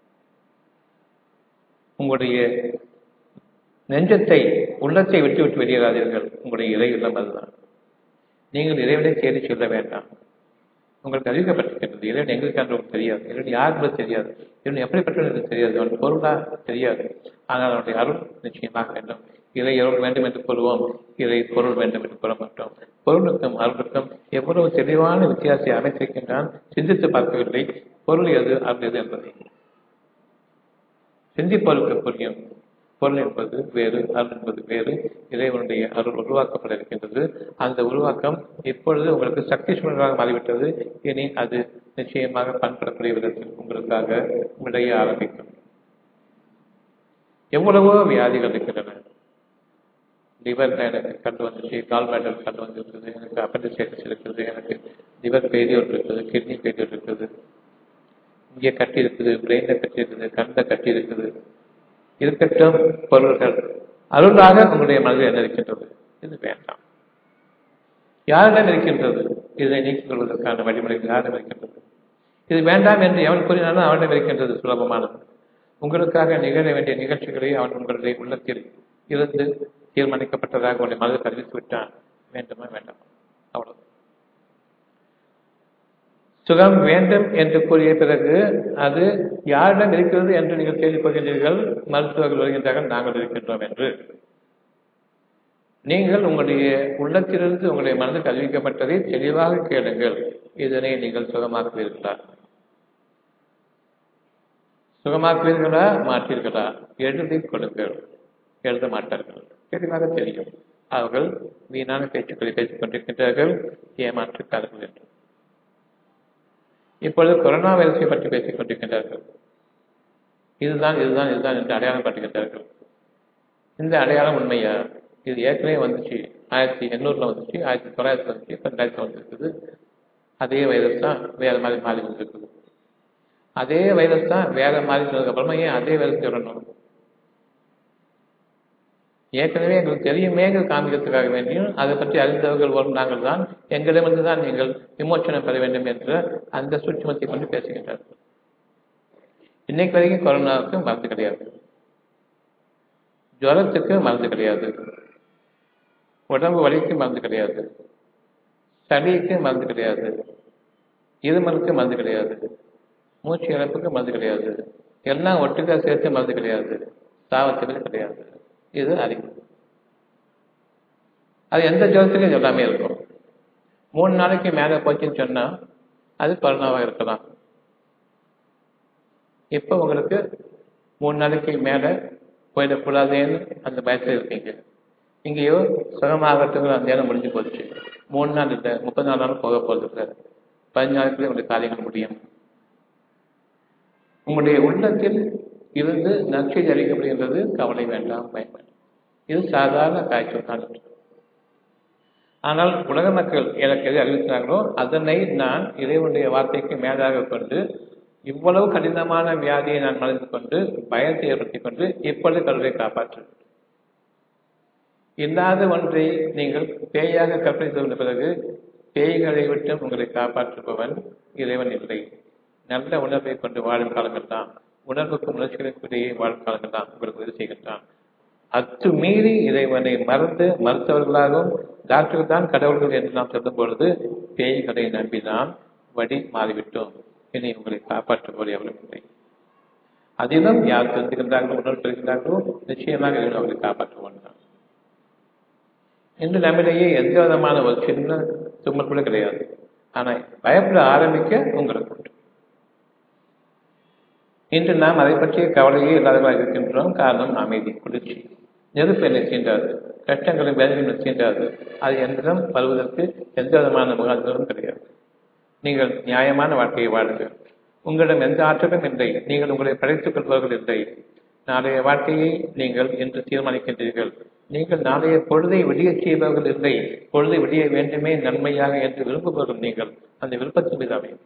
உங்களுடைய நெஞ்சத்தை உள்ளத்தை விட்டு விட்டு வெளியேறாதீர்கள் உங்களுடைய இறை இல்லம் அதுதான் நீங்கள் இறைவனை தேடி சொல்ல வேண்டாம் உங்களுக்கு அறிவிக்கப்பட்டிருக்கின்றது இறைவன் எங்களுக்கு உங்களுக்கு தெரியாது இறைவன் யார் என்பது தெரியாது இறைவன் எப்படிப்பட்டவன் என்று தெரியாது அவன் பொருளா தெரியாது ஆனால் அவனுடைய அருள் நிச்சயமாக வேண்டும் இறை அருள் வேண்டும் என்று கூறுவோம் இறை பொருள் வேண்டும் என்று கூற மாட்டோம் பொருளுக்கும் அருளுக்கும் எவ்வளவு தெளிவான வித்தியாசத்தை அமைத்திருக்கின்றான் சிந்தித்து பார்க்கவில்லை பொருள் எது அருள் எது என்பதை சிந்திப்பவருக்கு புரியும் பொருள் என்பது வேறு அருள் என்பது வேறு இறைவனுடைய அருள் உருவாக்கப்பட இருக்கின்றது அந்த உருவாக்கம் இப்பொழுது உங்களுக்கு சக்தி சூழலாக மாறிவிட்டது இனி அது நிச்சயமாக பண்படக்கூடிய விதத்தில் உங்களுக்காக விடைய ஆரம்பிக்கும் எவ்வளவோ வியாதிகள் இருக்கின்றன லிவர்ல எனக்கு கண்டு வந்துச்சு கால் பேட்டர் கண்டு வந்துருக்குது எனக்கு அப்பண்டிசைட்டிஸ் இருக்குது எனக்கு லிவர் ஃபெயிலியர் இருக்குது கிட்னி ஃபெயிலியர் இருக்குது இங்கே கட்டி இருக்குது பிரெயின்ல கட்டி இருக்குது கண்ணில் கட்டி இருக்குது இருக்கட்டும் பொருள்கள் அருளாக உங்களுடைய மனதில் என்ன இருக்கின்றது இது வேண்டாம் யாரிடம் இருக்கின்றது இதை நீக்கிக் கொள்வதற்கான வழிமுறைகள் யாரிடம் இருக்கின்றது இது வேண்டாம் என்று எவன் கூறினாலும் அவனிடம் இருக்கின்றது சுலபமானது உங்களுக்காக நிகழ வேண்டிய நிகழ்ச்சிகளை அவன் உங்களுடைய உள்ளத்தில் இருந்து தீர்மானிக்கப்பட்டதாக உன்னை மனதில் அறிவித்து விட்டான் வேண்டுமா வேண்டாமா அவ்வளவு சுகம் வேண்டும் என்று கூறிய பிறகு அது யாரிடம் இருக்கிறது என்று நீங்கள் கேள்விப்படுகின்றீர்கள் மருத்துவர்கள் வருகின்றார்கள் நாங்கள் இருக்கின்றோம் என்று நீங்கள் உங்களுடைய உள்ளத்திலிருந்து உங்களுடைய மனதுக்கு அறிவிக்கப்பட்டதை தெளிவாக கேளுங்கள் இதனை நீங்கள் சுகமாக்குவீர்களா சுகமாக்குவீர்களா மாற்றீர்களா எழுதி கொடுங்கள் எழுத மாட்டார்கள் தெளிவாக தெரியும் அவர்கள் வீணான பேச்சுக்களை பேசிக் கொண்டிருக்கின்றார்கள் ஏமாற்றுக்காரர்கள் என்று இப்பொழுது கொரோனா வைரஸை பற்றி பேசிக் கொண்டிருக்கின்றார்கள் இதுதான் இதுதான் இதுதான் என்று அடையாளம் காட்டுகின்றார்கள் இந்த அடையாளம் உண்மையா இது ஏற்கனவே வந்துச்சு ஆயிரத்தி எண்ணூறுல வந்துச்சு ஆயிரத்தி தொள்ளாயிரத்தி வந்துச்சு இப்போ ரெண்டாயிரத்தி வந்துருக்குது அதே வைரஸ் தான் வேற மாதிரி மாறி வந்துருக்குது அதே வைரஸ் தான் வேற மாறி சொன்னதுக்கு அப்புறமா ஏன் அதே வைரஸ் சொல்லணும் ஏற்கனவே எங்களுக்கு தெரியுமேங்க காமிக்கிறதுக்காக வேண்டியும் அதை பற்றி அறிந்தவர்கள் வரும் நாங்கள் தான் எங்களிடமிருந்து தான் நீங்கள் விமோச்சனம் பெற வேண்டும் என்ற அந்த சூட்சமத்தை கொண்டு பேசுகின்றார்கள் இன்னைக்கு வரைக்கும் கொரோனாவுக்கு மருந்து கிடையாது ஜுரத்துக்கு மருந்து கிடையாது உடம்பு வலிக்கு மருந்து கிடையாது சளிக்கு மருந்து கிடையாது இருமலுக்கு மருந்து கிடையாது மூச்சு இழப்புக்கு மருந்து கிடையாது எல்லாம் ஒட்டுக்கா சேர்த்து மருந்து கிடையாது சாவத்துக்கு கிடையாது இது அறிவு அது எந்த ஜோதிலையும் எல்லாமே இருக்கும் மூணு நாளைக்கு மேலே போச்சுன்னு சொன்னா அது கொரோனாவாக இருக்கலாம் இப்போ உங்களுக்கு மூணு நாளைக்கு மேலே போயிடக்கூடாதுன்னு அந்த பயத்தில் இருக்கீங்க இங்கேயோ சுகமாகறதுக்கு அந்த நேரம் முடிஞ்சு போச்சு மூணு நாள் இல்லை முப்பது நாலு நாள் போக போகிறது இல்லை பதினஞ்சு நாளுக்குள்ளே உங்களுடைய காரியங்கள் முடியும் உங்களுடைய உள்ளத்தில் இருந்து நற்செய்தி அளிக்கப்படுகின்றது கவலை வேண்டாம் பயம் வேண்டாம் இது சாதாரண காய்ச்சல் தான் ஆனால் உலக மக்கள் எனக்கு எது அறிவித்தார்களோ அதனை நான் இறைவனுடைய வார்த்தைக்கு மேலாக கொண்டு இவ்வளவு கடினமான வியாதியை நான் மறைந்து கொண்டு பயத்தை ஏற்படுத்திக் கொண்டு இப்பொழுது கடவுளை காப்பாற்று இல்லாத ஒன்றை நீங்கள் பேயாக கற்பனை செய்த பிறகு பேய்களை விட்டு உங்களை காப்பாற்றுபவன் இறைவன் இல்லை நல்ல உணர்வை கொண்டு வாழும் காலங்கள் தான் உணர்வுக்கும் உணர்ச்சிகளுக்கும் இடையே வாழும் காலங்கள் தான் உங்களுக்கு உதவி செய்கின்றான் அத்துமீறி இறைவனை மறந்து மருத்துவர்களாகவும் டாக்டர்கள் தான் கடவுள்கள் என்று நாம் சொல்லும் பொழுது பேய்களை நம்பிதான் வழி மாறிவிட்டோம் இனி உங்களை காப்பாற்றுபவர் எவ்வளவு இல்லை அதிலும் யார் தெரிந்துகின்றார்களோ உணர்வு பெறுகின்றார்களோ நிச்சயமாக இறைவன் அவர்களை காப்பாற்றுவான் தான் இன்று நம்மிடையே எந்த விதமான ஒரு சின்ன தும்மல் கூட கிடையாது ஆனால் பயப்பட ஆரம்பிக்க உங்களுக்கு உண்டு இன்று நாம் அதை பற்றிய கவலையே இல்லாதவர்களாக இருக்கின்றோம் காரணம் அமைதி குளிர்ச்சி நெருப்பு என்னை சீண்டாது கஷ்டங்களும் வேதனைகளும் சீண்டாது அது என்னிடம் வருவதற்கு எந்த விதமான முகாந்திரமும் கிடையாது நீங்கள் நியாயமான வாழ்க்கையை வாழுங்கள் உங்களிடம் எந்த ஆற்றலும் இல்லை நீங்கள் உங்களை படைத்துக் கொள்பவர்கள் இல்லை நாளைய வாழ்க்கையை நீங்கள் இன்று தீர்மானிக்கின்றீர்கள் நீங்கள் நாளைய பொழுதை விடிய செய்பவர்கள் இல்லை பொழுதை விடிய வேண்டுமே நன்மையாக என்று விரும்புபவர்கள் நீங்கள் அந்த விருப்பத்தின் மீது அமையும்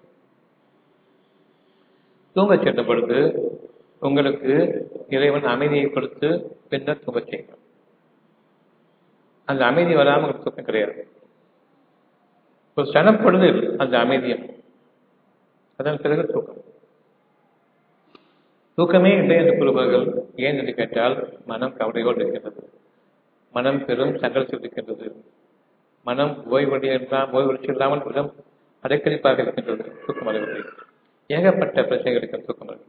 தூங்கச் சென்ற பொழுது உங்களுக்கு இறைவன் அமைதியை கொடுத்து பின்னர் தூங்கச் செய்யும் அந்த அமைதி வராமல் உங்களுக்கு தூக்கம் கிடையாது ஒரு சனப்பொழுதில் அந்த அமைதியும் அதன் பிறகு தூக்கம் தூக்கமே இல்லை என்று கூறுபவர்கள் ஏன் என்று கேட்டால் மனம் கவலையோடு இருக்கின்றது மனம் பெரும் சங்கடத்தில் இருக்கின்றது மனம் ஓய்வடைய ஓய்வடிச்சு இல்லாமல் மிகவும் அடைக்கழிப்பாக இருக்கின்றது தூக்கம் வரவில்லை ஏகப்பட்ட பிரச்சனைகளுக்கு தூக்கம் வருது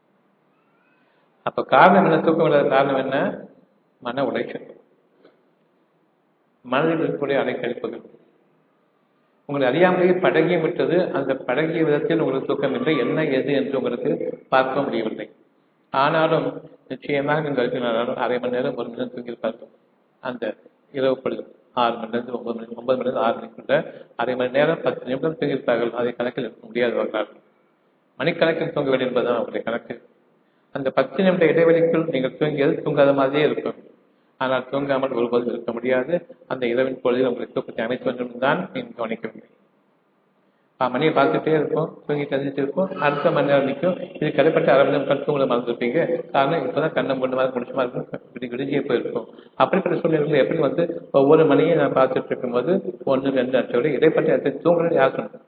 அப்ப காரணம் என்ன தூக்கம் இல்லாத காரணம் என்ன மன உளைச்சல் மனதில் இருக்கக்கூடிய அலைக்கழிப்பது உங்களை அறியாமலேயே பழகியும் விட்டது அந்த பழகிய விதத்தில் உங்களுக்கு தூக்கம் இல்லை என்ன எது என்று உங்களுக்கு பார்க்க முடியவில்லை ஆனாலும் நிச்சயமாக நீங்கள் அறிவினாலும் அரை மணி நேரம் ஒரு மணி நேரம் தூங்கியிருப்பார்கள் அந்த இரவு பொழுது ஆறு மணிலிருந்து ஒன்பது மணி ஒன்பது மணிலிருந்து ஆறு மணிக்குள்ள அரை மணி நேரம் பத்து நிமிடம் தூங்கியிருப்பார்கள் அதை கணக்கில் இருக்க முடியாதவர்களால் மணிக்கணக்கில் தூங்க வேண்டும் என்பதுதான் அவருடைய கணக்கு அந்த பத்து நிமிட இடைவெளிக்குள் நீங்கள் தூங்கியது தூங்காத மாதிரியே இருக்கும் ஆனால் தூங்காமல் ஒருபோதும் இருக்க முடியாது அந்த இரவின் பொழுதில் உங்களை தூக்கத்தை அமைத்து வேண்டும் தான் நீங்கள் கவனிக்கவில்லை பா- மணியை பார்த்துட்டே இருப்போம் தூங்கிட்டு எழுந்திட்டு இருப்போம் அடுத்த மணி நேரம் நிற்கும் இது கடைப்பட்ட அரை மணி நேரம் கழுத்து உங்களை மறந்துருப்பீங்க காரணம் இப்பதான் கண்ணை மூணு மாதிரி முடிச்ச மாதிரி இருக்கும் விடி விடிஞ்சே போயிருக்கும் அப்படிப்பட்ட சூழ்நிலைகள் எப்படி வந்து ஒவ்வொரு மணியும் நான் பார்த்துட்டு இருக்கும்போது ஒன்று ரெண்டு அஞ்சோடு இடைப்பட்ட இடத்தை தூங்குறது யார் சொன்னது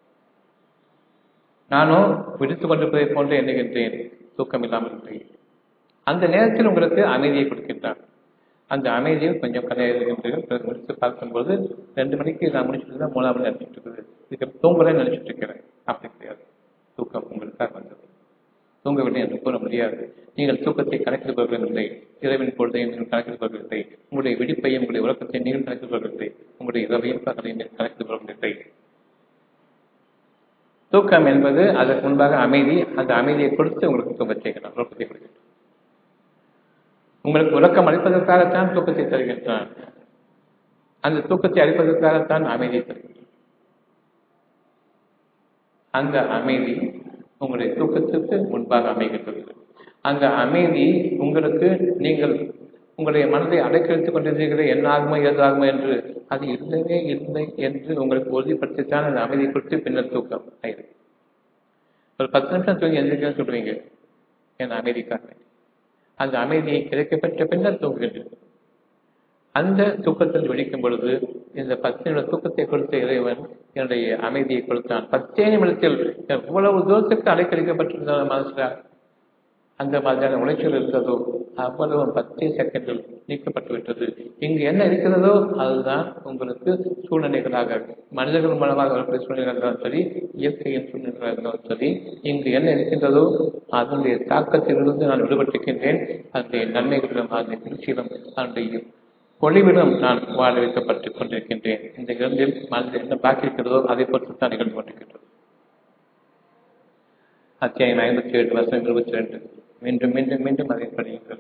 நானும் விடுத்துக் கொண்டிருப்பதை போன்று எண்ணுகின்றேன் தூக்கம் இல்லாமல் இல்லை அந்த நேரத்தில் உங்களுக்கு அமைதியை கொடுக்கின்றான் அந்த அமைதியில் கொஞ்சம் கதை எழுதுகின்றீர்கள் பிறகு முடித்து பார்க்கும்போது ரெண்டு மணிக்கு நான் முடிச்சுட்டு தான் மூணாவது மணி நினைச்சிட்டு இருக்குது இதுக்கு தூங்குறேன்னு நினைச்சிட்டு இருக்கிறேன் அப்படி கிடையாது தூக்கம் உங்களுக்காக வந்தது தூங்கவில்லை என்று கூற முடியாது நீங்கள் தூக்கத்தை கணக்கிடுபவர்கள் இல்லை இரவின் பொழுதையும் நீங்கள் கணக்கிடுபவர்கள் இல்லை உங்களுடைய விழிப்பையும் உங்களுடைய உறக்கத்தை நீங்கள் கணக்கிடுபவர்கள் இல்லை உங்களுடைய இரவையும் பகலையும் நீங்கள் கணக்கிடுபவர்கள் இல்லை தூக்கம் என்பது அதற்கு முன்பாக அமைதி அந்த அமைதியை கொடுத்து உங்களுக்கு தூங்க செய்யணும் உறக்கத்தை கொடுக்கின்றோம் உங்களுக்கு உறக்கம் அளிப்பதற்காகத்தான் தூக்கத்தை தருகின்றான் அந்த தூக்கத்தை அளிப்பதற்காகத்தான் அமைதியை தருகின்றான் அந்த அமைதி உங்களுடைய தூக்கத்திற்கு முன்பாக அமைகின்றது அந்த அமைதி உங்களுக்கு நீங்கள் உங்களுடைய மனதை அடைக்கழித்துக் கொண்டிருந்தீர்களே என்ன ஆகுமோ ஏதாகுமோ என்று அது இல்லவே இல்லை என்று உங்களுக்கு உறுதிப்படுத்தித்தான் அந்த அமைதி கொடுத்து பின்னர் தூக்கம் ஆயிருக்கு ஒரு பத்து நிமிஷம் தூங்கி எந்திரிக்கன்னு சொல்றீங்க என் அமைதிக்காக வேண்டி. அந்த அமைதியை கிடைக்கப்பெற்ற பின்னர் தூங்குகின்றீர்கள் அந்த தூக்கத்தில் விழிக்கும் பொழுது இந்த பத்து நிமிட தூக்கத்தை கொடுத்த இறைவன் என்னுடைய அமைதியை கொடுத்தான் பத்தே நிமிடத்தில் எவ்வளவு தூரத்துக்கு அலைக்கழிக்கப்பட்டிருந்த மனசுல அந்த மாதிரியான உளைச்சல் இருந்ததோ அவ்வளவு பத்தே செகண்டில் நீக்கப்பட்டு விட்டது இங்கு என்ன இருக்கிறதோ அதுதான் உங்களுக்கு சூழ்நிலைகளாக மனிதர்கள் மூலமாக வரக்கூடிய சூழ்நிலைகளாக இருந்தாலும் சரி இயற்கையின் சூழ்நிலைகளாக இருந்தாலும் சரி இங்கு என்ன இருக்கின்றதோ அதனுடைய தாக்கத்திலிருந்து நான் விடுபட்டிருக்கின்றேன் அதனுடைய நன்மைகளிலும் அதனுடைய குளிர்ச்சியிலும் அதனுடைய பொழிவிலும் நான் வாழ வைக்கப்பட்டுக் கொண்டிருக்கின்றேன் இந்த இரண்டில் மனதில் என்ன பாக்கி இருக்கிறதோ அதை பொறுத்து தான் நிகழ்ந்து கொண்டிருக்கின்றது அத்தியாயம் ஐம்பத்தி ஏழு வருஷம் இருபத்தி ரெண்டு மீண்டும் மீண்டும் மீண்டும் அதை படியுங்கள்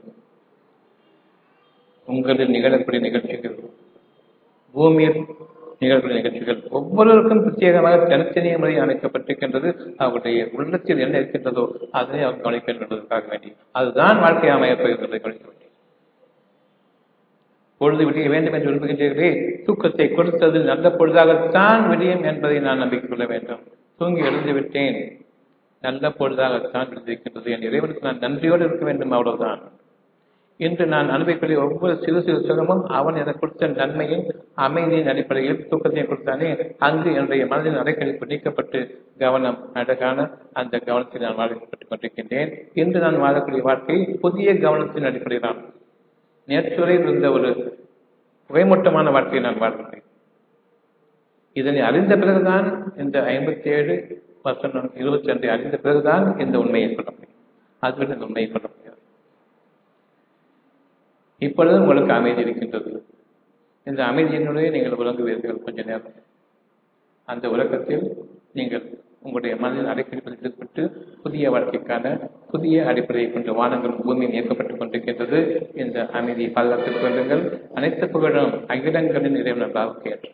உங்களில் நிகழக்கூடிய நிகழ்ச்சிகள் பூமியில் நிகழக்கூடிய நிகழ்ச்சிகள் ஒவ்வொருவருக்கும் பிரத்யேகமாக தனித்தனிய முறையில் அமைக்கப்பட்டிருக்கின்றது அவருடைய உள்ளத்தில் என்ன இருக்கின்றதோ அதனை அவர் கவனிக்க வேண்டும் என்பதற்காக வேண்டி அதுதான் வாழ்க்கை அமையப் போகின்றது கவனிக்க வேண்டி பொழுது விடிய வேண்டும் என்று விரும்புகின்றீர்களே தூக்கத்தை கொடுத்தது நல்ல பொழுதாகத்தான் விடியும் என்பதை நான் நம்பிக்கை கொள்ள வேண்டும் தூங்கி எழுந்து விட்டேன் நல்ல பொழுதாகத்தான் விழுந்திருக்கின்றது என் இறைவனுக்கு நான் நன்றியோடு இருக்க வேண்டும் அவ்வளவுதான் இன்று நான் அனுபவிக்கக்கூடிய ஒவ்வொரு சிறு சிறு சுகமும் அவன் எனக்கு கொடுத்த நன்மையின் அமைதியின் அடிப்படையில் தூக்கத்தையும் கொடுத்தானே அங்கு என்னுடைய மனதின் அடைக்கழிப்பு நீக்கப்பட்டு கவனம் அழகான அந்த கவனத்தில் நான் வாழப்பட்டுக் கொண்டிருக்கின்றேன் இன்று நான் வாழக்கூடிய வாழ்க்கை புதிய கவனத்தின் அடிப்படையில் நேற்று வரை இருந்த ஒரு புகைமூட்டமான வாழ்க்கையை நான் வாழ்கிறேன் இதனை அறிந்த பிறகுதான் இந்த ஐம்பத்தி ஏழு வருஷம் இருபத்தி ரெண்டை அறிந்த பிறகுதான் இந்த உண்மையை சொல்ல முடியும் அதுவரை இந்த உண்மையை சொல்ல முடியாது இப்பொழுது உங்களுக்கு அமைதி இருக்கின்றது இந்த அமைதியினுடைய நீங்கள் உறங்குவீர்கள் கொஞ்ச நேரம் அந்த உறக்கத்தில் நீங்கள் உங்களுடைய மனதில் அடைக்கடிப்பதில் ஈடுபட்டு புதிய வாழ்க்கைக்கான புதிய அடிப்படையை கொண்ட வானங்களும் பூமியும் இயக்கப்பட்டுக் கொண்டிருக்கின்றது இந்த அமைதியை பாதுகாத்துக் கொள்ளுங்கள் அனைத்து புகழும் அகிலங்களின் இறைவன் பாவுக்கேற்று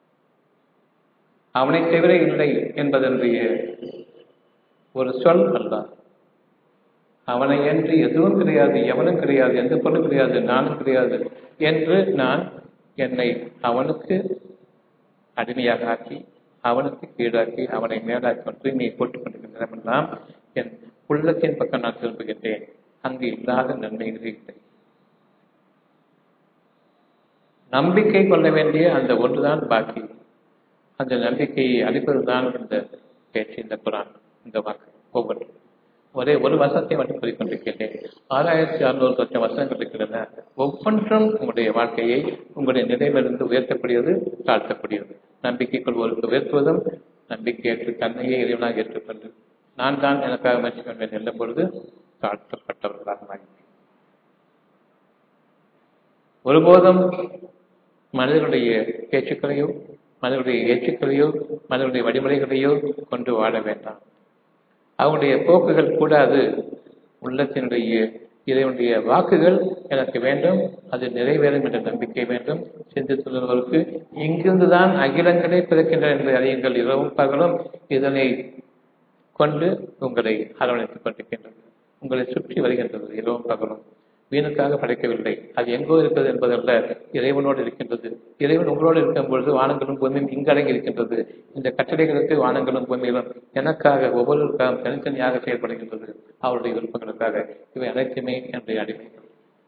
அவனை தவிர இல்லை என்பதனுடைய ஒரு சொல் அல்ல அவனை என்று எதுவும் கிடையாது எவனும் கிடையாது எந்த பொருளும் கிடையாது நானும் கிடையாது என்று நான் என்னை அவனுக்கு அடிமையாக ஆக்கி அவனுக்கு கீழாக்கி அவனை மேலாக்கி தூய்மையை போட்டுக் கொண்டிருக்கின்றன என் உள்ளத்தின் பக்கம் நான் திரும்புகின்றேன் அங்கு இல்லாத நன்மைகளே இல்லை நம்பிக்கை கொள்ள வேண்டிய அந்த ஒன்றுதான் பாக்கி அந்த நம்பிக்கையை அளிப்பதுதான் இந்த பேச்சு இந்த குரான் இந்த வாக்கு ஒவ்வொன்றும் ஒரே ஒரு வசத்தை மட்டும் கூறிக்கொண்டிருக்கின்றேன் ஆறாயிரத்தி அறுநூறு லட்சம் வருஷங்கள் இருக்கின்றன ஒவ்வொன்றும் உங்களுடைய வாழ்க்கையை உங்களுடைய நிலையிலிருந்து உயர்த்தக்கூடியது தாழ்த்தக்கூடியது நம்பிக்கை கொள்வோருக்கு உயர்த்துவதும் நம்பிக்கையற்று தன்னையே இறைவனாக ஏற்றுக்கொண்டு நான் தான் எனக்காக முயற்சி கொண்டேன் என்ற பொழுது தாழ்த்தப்பட்டவர்களாக மாறினேன் ஒருபோதும் மனிதனுடைய பேச்சுக்களையோ மனிதனுடைய ஏற்றுக்களையோ மனிதனுடைய வழிமுறைகளையோ கொண்டு வாழ வேண்டாம் அவனுடைய போக்குகள் கூடாது உள்ளத்தினுடைய இதனுடைய வாக்குகள் எனக்கு வேண்டும் அது நிறைவேறும் என்ற நம்பிக்கை வேண்டும் சிந்தித்துள்ளவருக்கு இங்கிருந்துதான் அகிலங்களே பிறக்கின்றன என்பதை அறியுங்கள் இரவும் பகலும் இதனை கொண்டு உங்களை அரவணைத்துக் கொண்டிருக்கின்றது உங்களை சுற்றி வருகின்றது இரவும் பகலும் வீணுக்காக படைக்கவில்லை அது எங்கோ இருக்கிறது என்பதல்ல இறைவனோடு இருக்கின்றது இறைவன் உங்களோடு இருக்கும் பொழுது வானங்களும் பூமியும் இங்கு அடங்கி இருக்கின்றது இந்த கட்டளைகளுக்கு வானங்களும் பூமியிலும் எனக்காக ஒவ்வொருவருக்காக தனித்தனியாக செயல்படுகின்றது அவருடைய விருப்பங்களுக்காக இவை அனைத்துமே என்னுடைய அடிமைகள்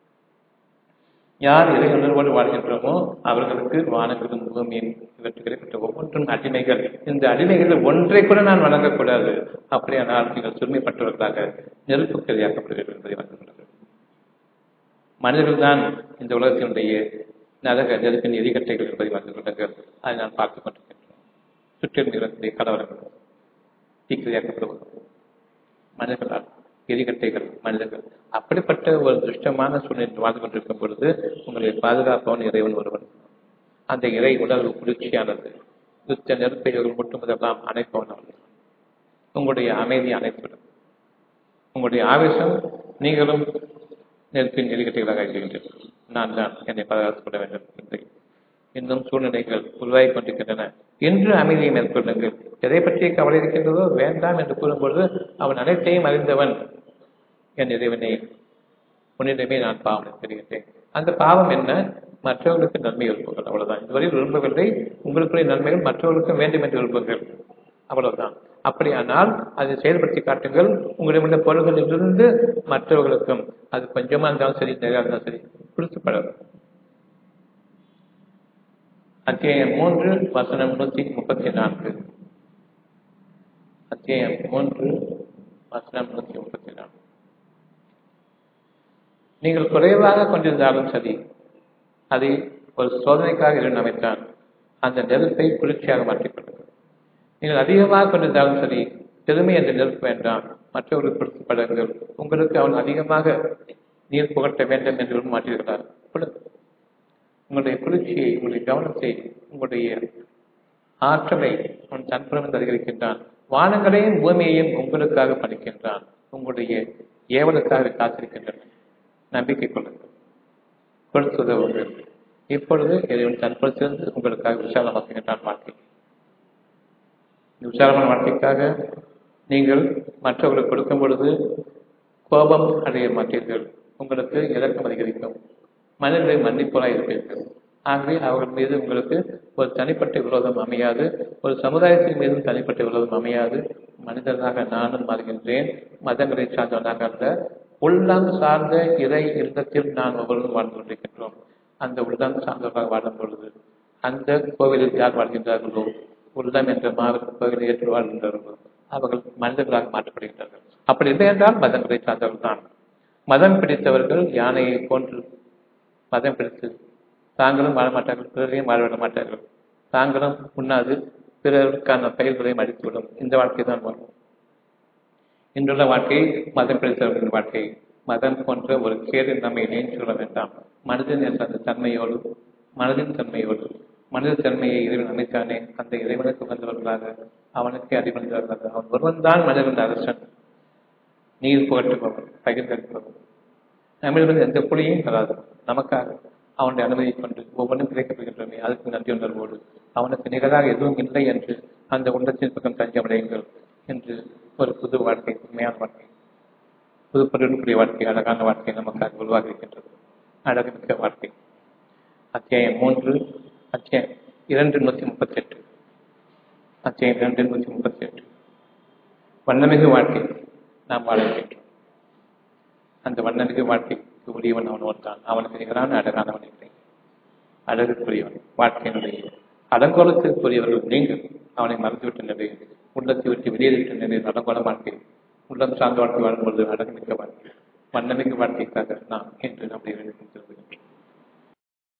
யார் இறை உணர்வோடு வாழ்கின்றோமோ அவர்களுக்கு வானங்களும் பூமியும் இவற்றுக்கிடைப்பட்ட ஒவ்வொன்றும் அடிமைகள் இந்த அடிமைகள் ஒன்றை கூட நான் வழங்கக்கூடாது அப்படியானால் நீங்கள் சுருமைப்பட்டவர்களாக நெருப்புக்கு இரையாக்கப்படுவீர்கள் என்பதை வழங்குகின்றது மனிதர்கள் தான் இந்த உலகத்தினுடைய நரக நெருப்பின் எரிகட்டைகள் என்பதை வழங்குகின்றார்கள் அதை நான் பார்த்துக் கொண்டிருக்கின்றோம் சுற்றிலும் இருக்கக்கூடிய கலவரங்கள் தீக்கிரையாக்கப்படுவது மனிதர்களால் எரிகட்டைகள் மனிதர்கள் அப்படிப்பட்ட ஒரு துஷ்டமான சூழ்நிலை வாழ்ந்து கொண்டிருக்கும் பொழுது உங்களை பாதுகாப்பவன் இறைவன் ஒருவன் அந்த இறை உணர்வு குளிர்ச்சியானது யுத்த நெருப்பைகள் முட்டுவதெல்லாம் அணைப்பவன் அவன் உங்களுடைய அமைதி அணைத்துவிடும் உங்களுடைய ஆவேசம் நீங்களும் நெருப்பின் எரிகட்டைகளாக இருக்கின்றீர்கள் நான் தான் என்னை பாதுகாத்துக் கொள்ள வேண்டும் என்று இன்னும் சூழ்நிலைகள் உருவாகிக் கொண்டிருக்கின்றன இன்று அமைதியை மேற்கொள்ளுங்கள் எதை பற்றி கவலை இருக்கின்றதோ வேண்டாம் என்று கூறும்பொழுது அவன் அனைத்தையும் அறிந்தவன் என் இறைவனை உன்னிடமே நான் பாவம் தெரிகின்றேன் அந்த பாவம் என்ன மற்றவர்களுக்கு நன்மை விரும்புங்கள் அவ்வளவுதான் இதுவரை விரும்பவில்லை உங்களுக்குரிய நன்மைகள் மற்றவர்களுக்கும் வேண்டும் என்று விரும்புங்கள் அவ்வளவுதான் அப்படியானால் அதை செயல்படுத்தி காட்டுங்கள் உங்களிடமுள்ள பொருள்களிலிருந்து மற்றவர்களுக்கும் அது கொஞ்சமா இருந்தாலும் சரி நிறையா இருந்தாலும் சரி கொடுத்துப்படாது அத்தியாயம் மூன்று வசனம் நூத்தி முப்பத்தி நான்கு அத்தியாயம் மூன்று வசனம் நூத்தி முப்பத்தி நான்கு நீங்கள் குறைவாக கொண்டிருந்தாலும் சரி அதை ஒரு சோதனைக்காக இருந்து அமைத்தான் அந்த நெருப்பை குளிர்ச்சியாக மாற்றிக்கொள்ளுங்கள் நீங்கள் அதிகமாக கொண்டிருந்தாலும் சரி பெருமை என்ற நெருப்பு வேண்டாம் மற்றவர்களுக்கு கொடுக்கப்படுங்கள் உங்களுக்கு அவன் அதிகமாக நீர் புகட்ட வேண்டும் என்று மாற்றியிருக்கிறார் கொடுங்கள் உங்களுடைய குளிர்ச்சியை உங்களுடைய கவனத்தை உங்களுடைய ஆற்றலை அவன் தன்புறம் அதிகரிக்கின்றான் வானங்களையும் பூமியையும் உங்களுக்காக படிக்கின்றான் உங்களுடைய ஏவலுக்காக காத்திருக்கின்றன நம்பிக்கை கொள்ளுங்கள் கொடுத்து உதவுங்கள் இப்பொழுது இறைவன் தன்படுத்திருந்து உங்களுக்காக விசாலமாக்குகின்றான் வாழ்க்கை விசாலமான வாழ்க்கைக்காக நீங்கள் மற்றவர்களுக்கு கொடுக்கும் பொழுது கோபம் அடைய மாட்டீர்கள் உங்களுக்கு இறக்கம் அதிகரிக்கும் மனிதர்களை மன்னிப்போலாய் இருப்பீர்கள் ஆகவே அவர்கள் மீது உங்களுக்கு ஒரு தனிப்பட்ட விரோதம் அமையாது ஒரு சமுதாயத்தின் மீதும் தனிப்பட்ட விரோதம் அமையாது மனிதனாக நானும் மாறுகின்றேன் மதங்களை சார்ந்தவனாக அல்ல உள்ளம் சார்ந்த இறை இல்லத்தில் நான் ஒவ்வொருவரும் வாழ்ந்து கொண்டிருக்கின்றோம் அந்த உள்ளம் சார்ந்தவர்களாக வாழும் பொழுது அந்த கோவிலில் யார் வாழ்கின்றார்களோ உள்ளம் என்ற மாபெரும் கோவிலை ஏற்று வாழ்கின்றார்களோ அவர்கள் மனிதர்களாக மாற்றப்படுகின்றார்கள் அப்படி இல்லை என்றால் மதங்களை சார்ந்தவர்கள் தான் மதம் பிடித்தவர்கள் யானையை போன்று மதம் பிடித்து தாங்களும் வாழ மாட்டார்கள் பிறரையும் வாழ விட மாட்டார்கள் தாங்களும் உண்ணாது பிறருக்கான பயிர்களையும் அடித்துவிடும் இந்த வாழ்க்கை தான் வரும் இன்றுள்ள வாழ்க்கை மதம் பிடித்தவர்களின் வாழ்க்கை மதம் போன்ற ஒரு கேடு நம்மை நினைத்து கொள்ள வேண்டாம் மனிதன் என்ற அந்த தன்மையோடு மனதின் தன்மையோடு மனித தன்மையை இறைவன் அமைத்தானே அந்த இறைவனுக்கு வந்தவர்களாக அவனுக்கு அடிபணிந்தவர்களாக அவன் ஒருவன் தான் மனிதன் அரசன் நீர் புகட்டுபவன் பகிர்ந்தளிப்பவன் நம்மிடமிருந்து எந்த புலியும் வராது நமக்காக அவனுடைய அனுமதி கொண்டு ஒவ்வொன்றும் கிடைக்கப்படுகின்றமே அதுக்கு நன்றி உணர்வோடு அவனுக்கு நிகழாக எதுவும் இல்லை என்று அந்த உள்ளத்தின் பக்கம் தஞ்சமடையுங்கள் என்று ஒரு புது வாழ்க்கை உண்மையான வாழ்க்கை புது பொருளுக்குரிய வாழ்க்கை அழகான வாழ்க்கை நமக்காக உருவாக இருக்கின்றது அழகுமிக்க வாழ்க்கை அத்தியாயம் மூன்று அத்தியாயம் இரண்டு நூத்தி முப்பத்தி எட்டு அத்தியாயம் இரண்டு நூத்தி முப்பத்தி எட்டு வண்ணமிகு வாழ்க்கை நாம் வாழ வேண்டும் அந்த வண்ணமிகு வாழ்க்கைக்கு உரியவன் அவன் ஒருத்தான் அவனுக்கு நிகரான அழகானவன் இல்லை அழகுக்குரியவன் வாழ்க்கையினுடைய அலங்கோலத்திற்குரியவர்கள் நீங்கள் அவனை மறந்துவிட்ட நிலையில் உள்ளத்தை விட்டு வெளியேறிவிட்ட நிலையில் அலங்கோல வாழ்க்கை உள்ளம் சார்ந்த வாழ்க்கை வாழும்பொழுது அழகுமிக்க வாழ்க்கை வண்ணமிக்க வாழ்க்கைக்காக நாம் என்று நம்முடைய வேண்டும்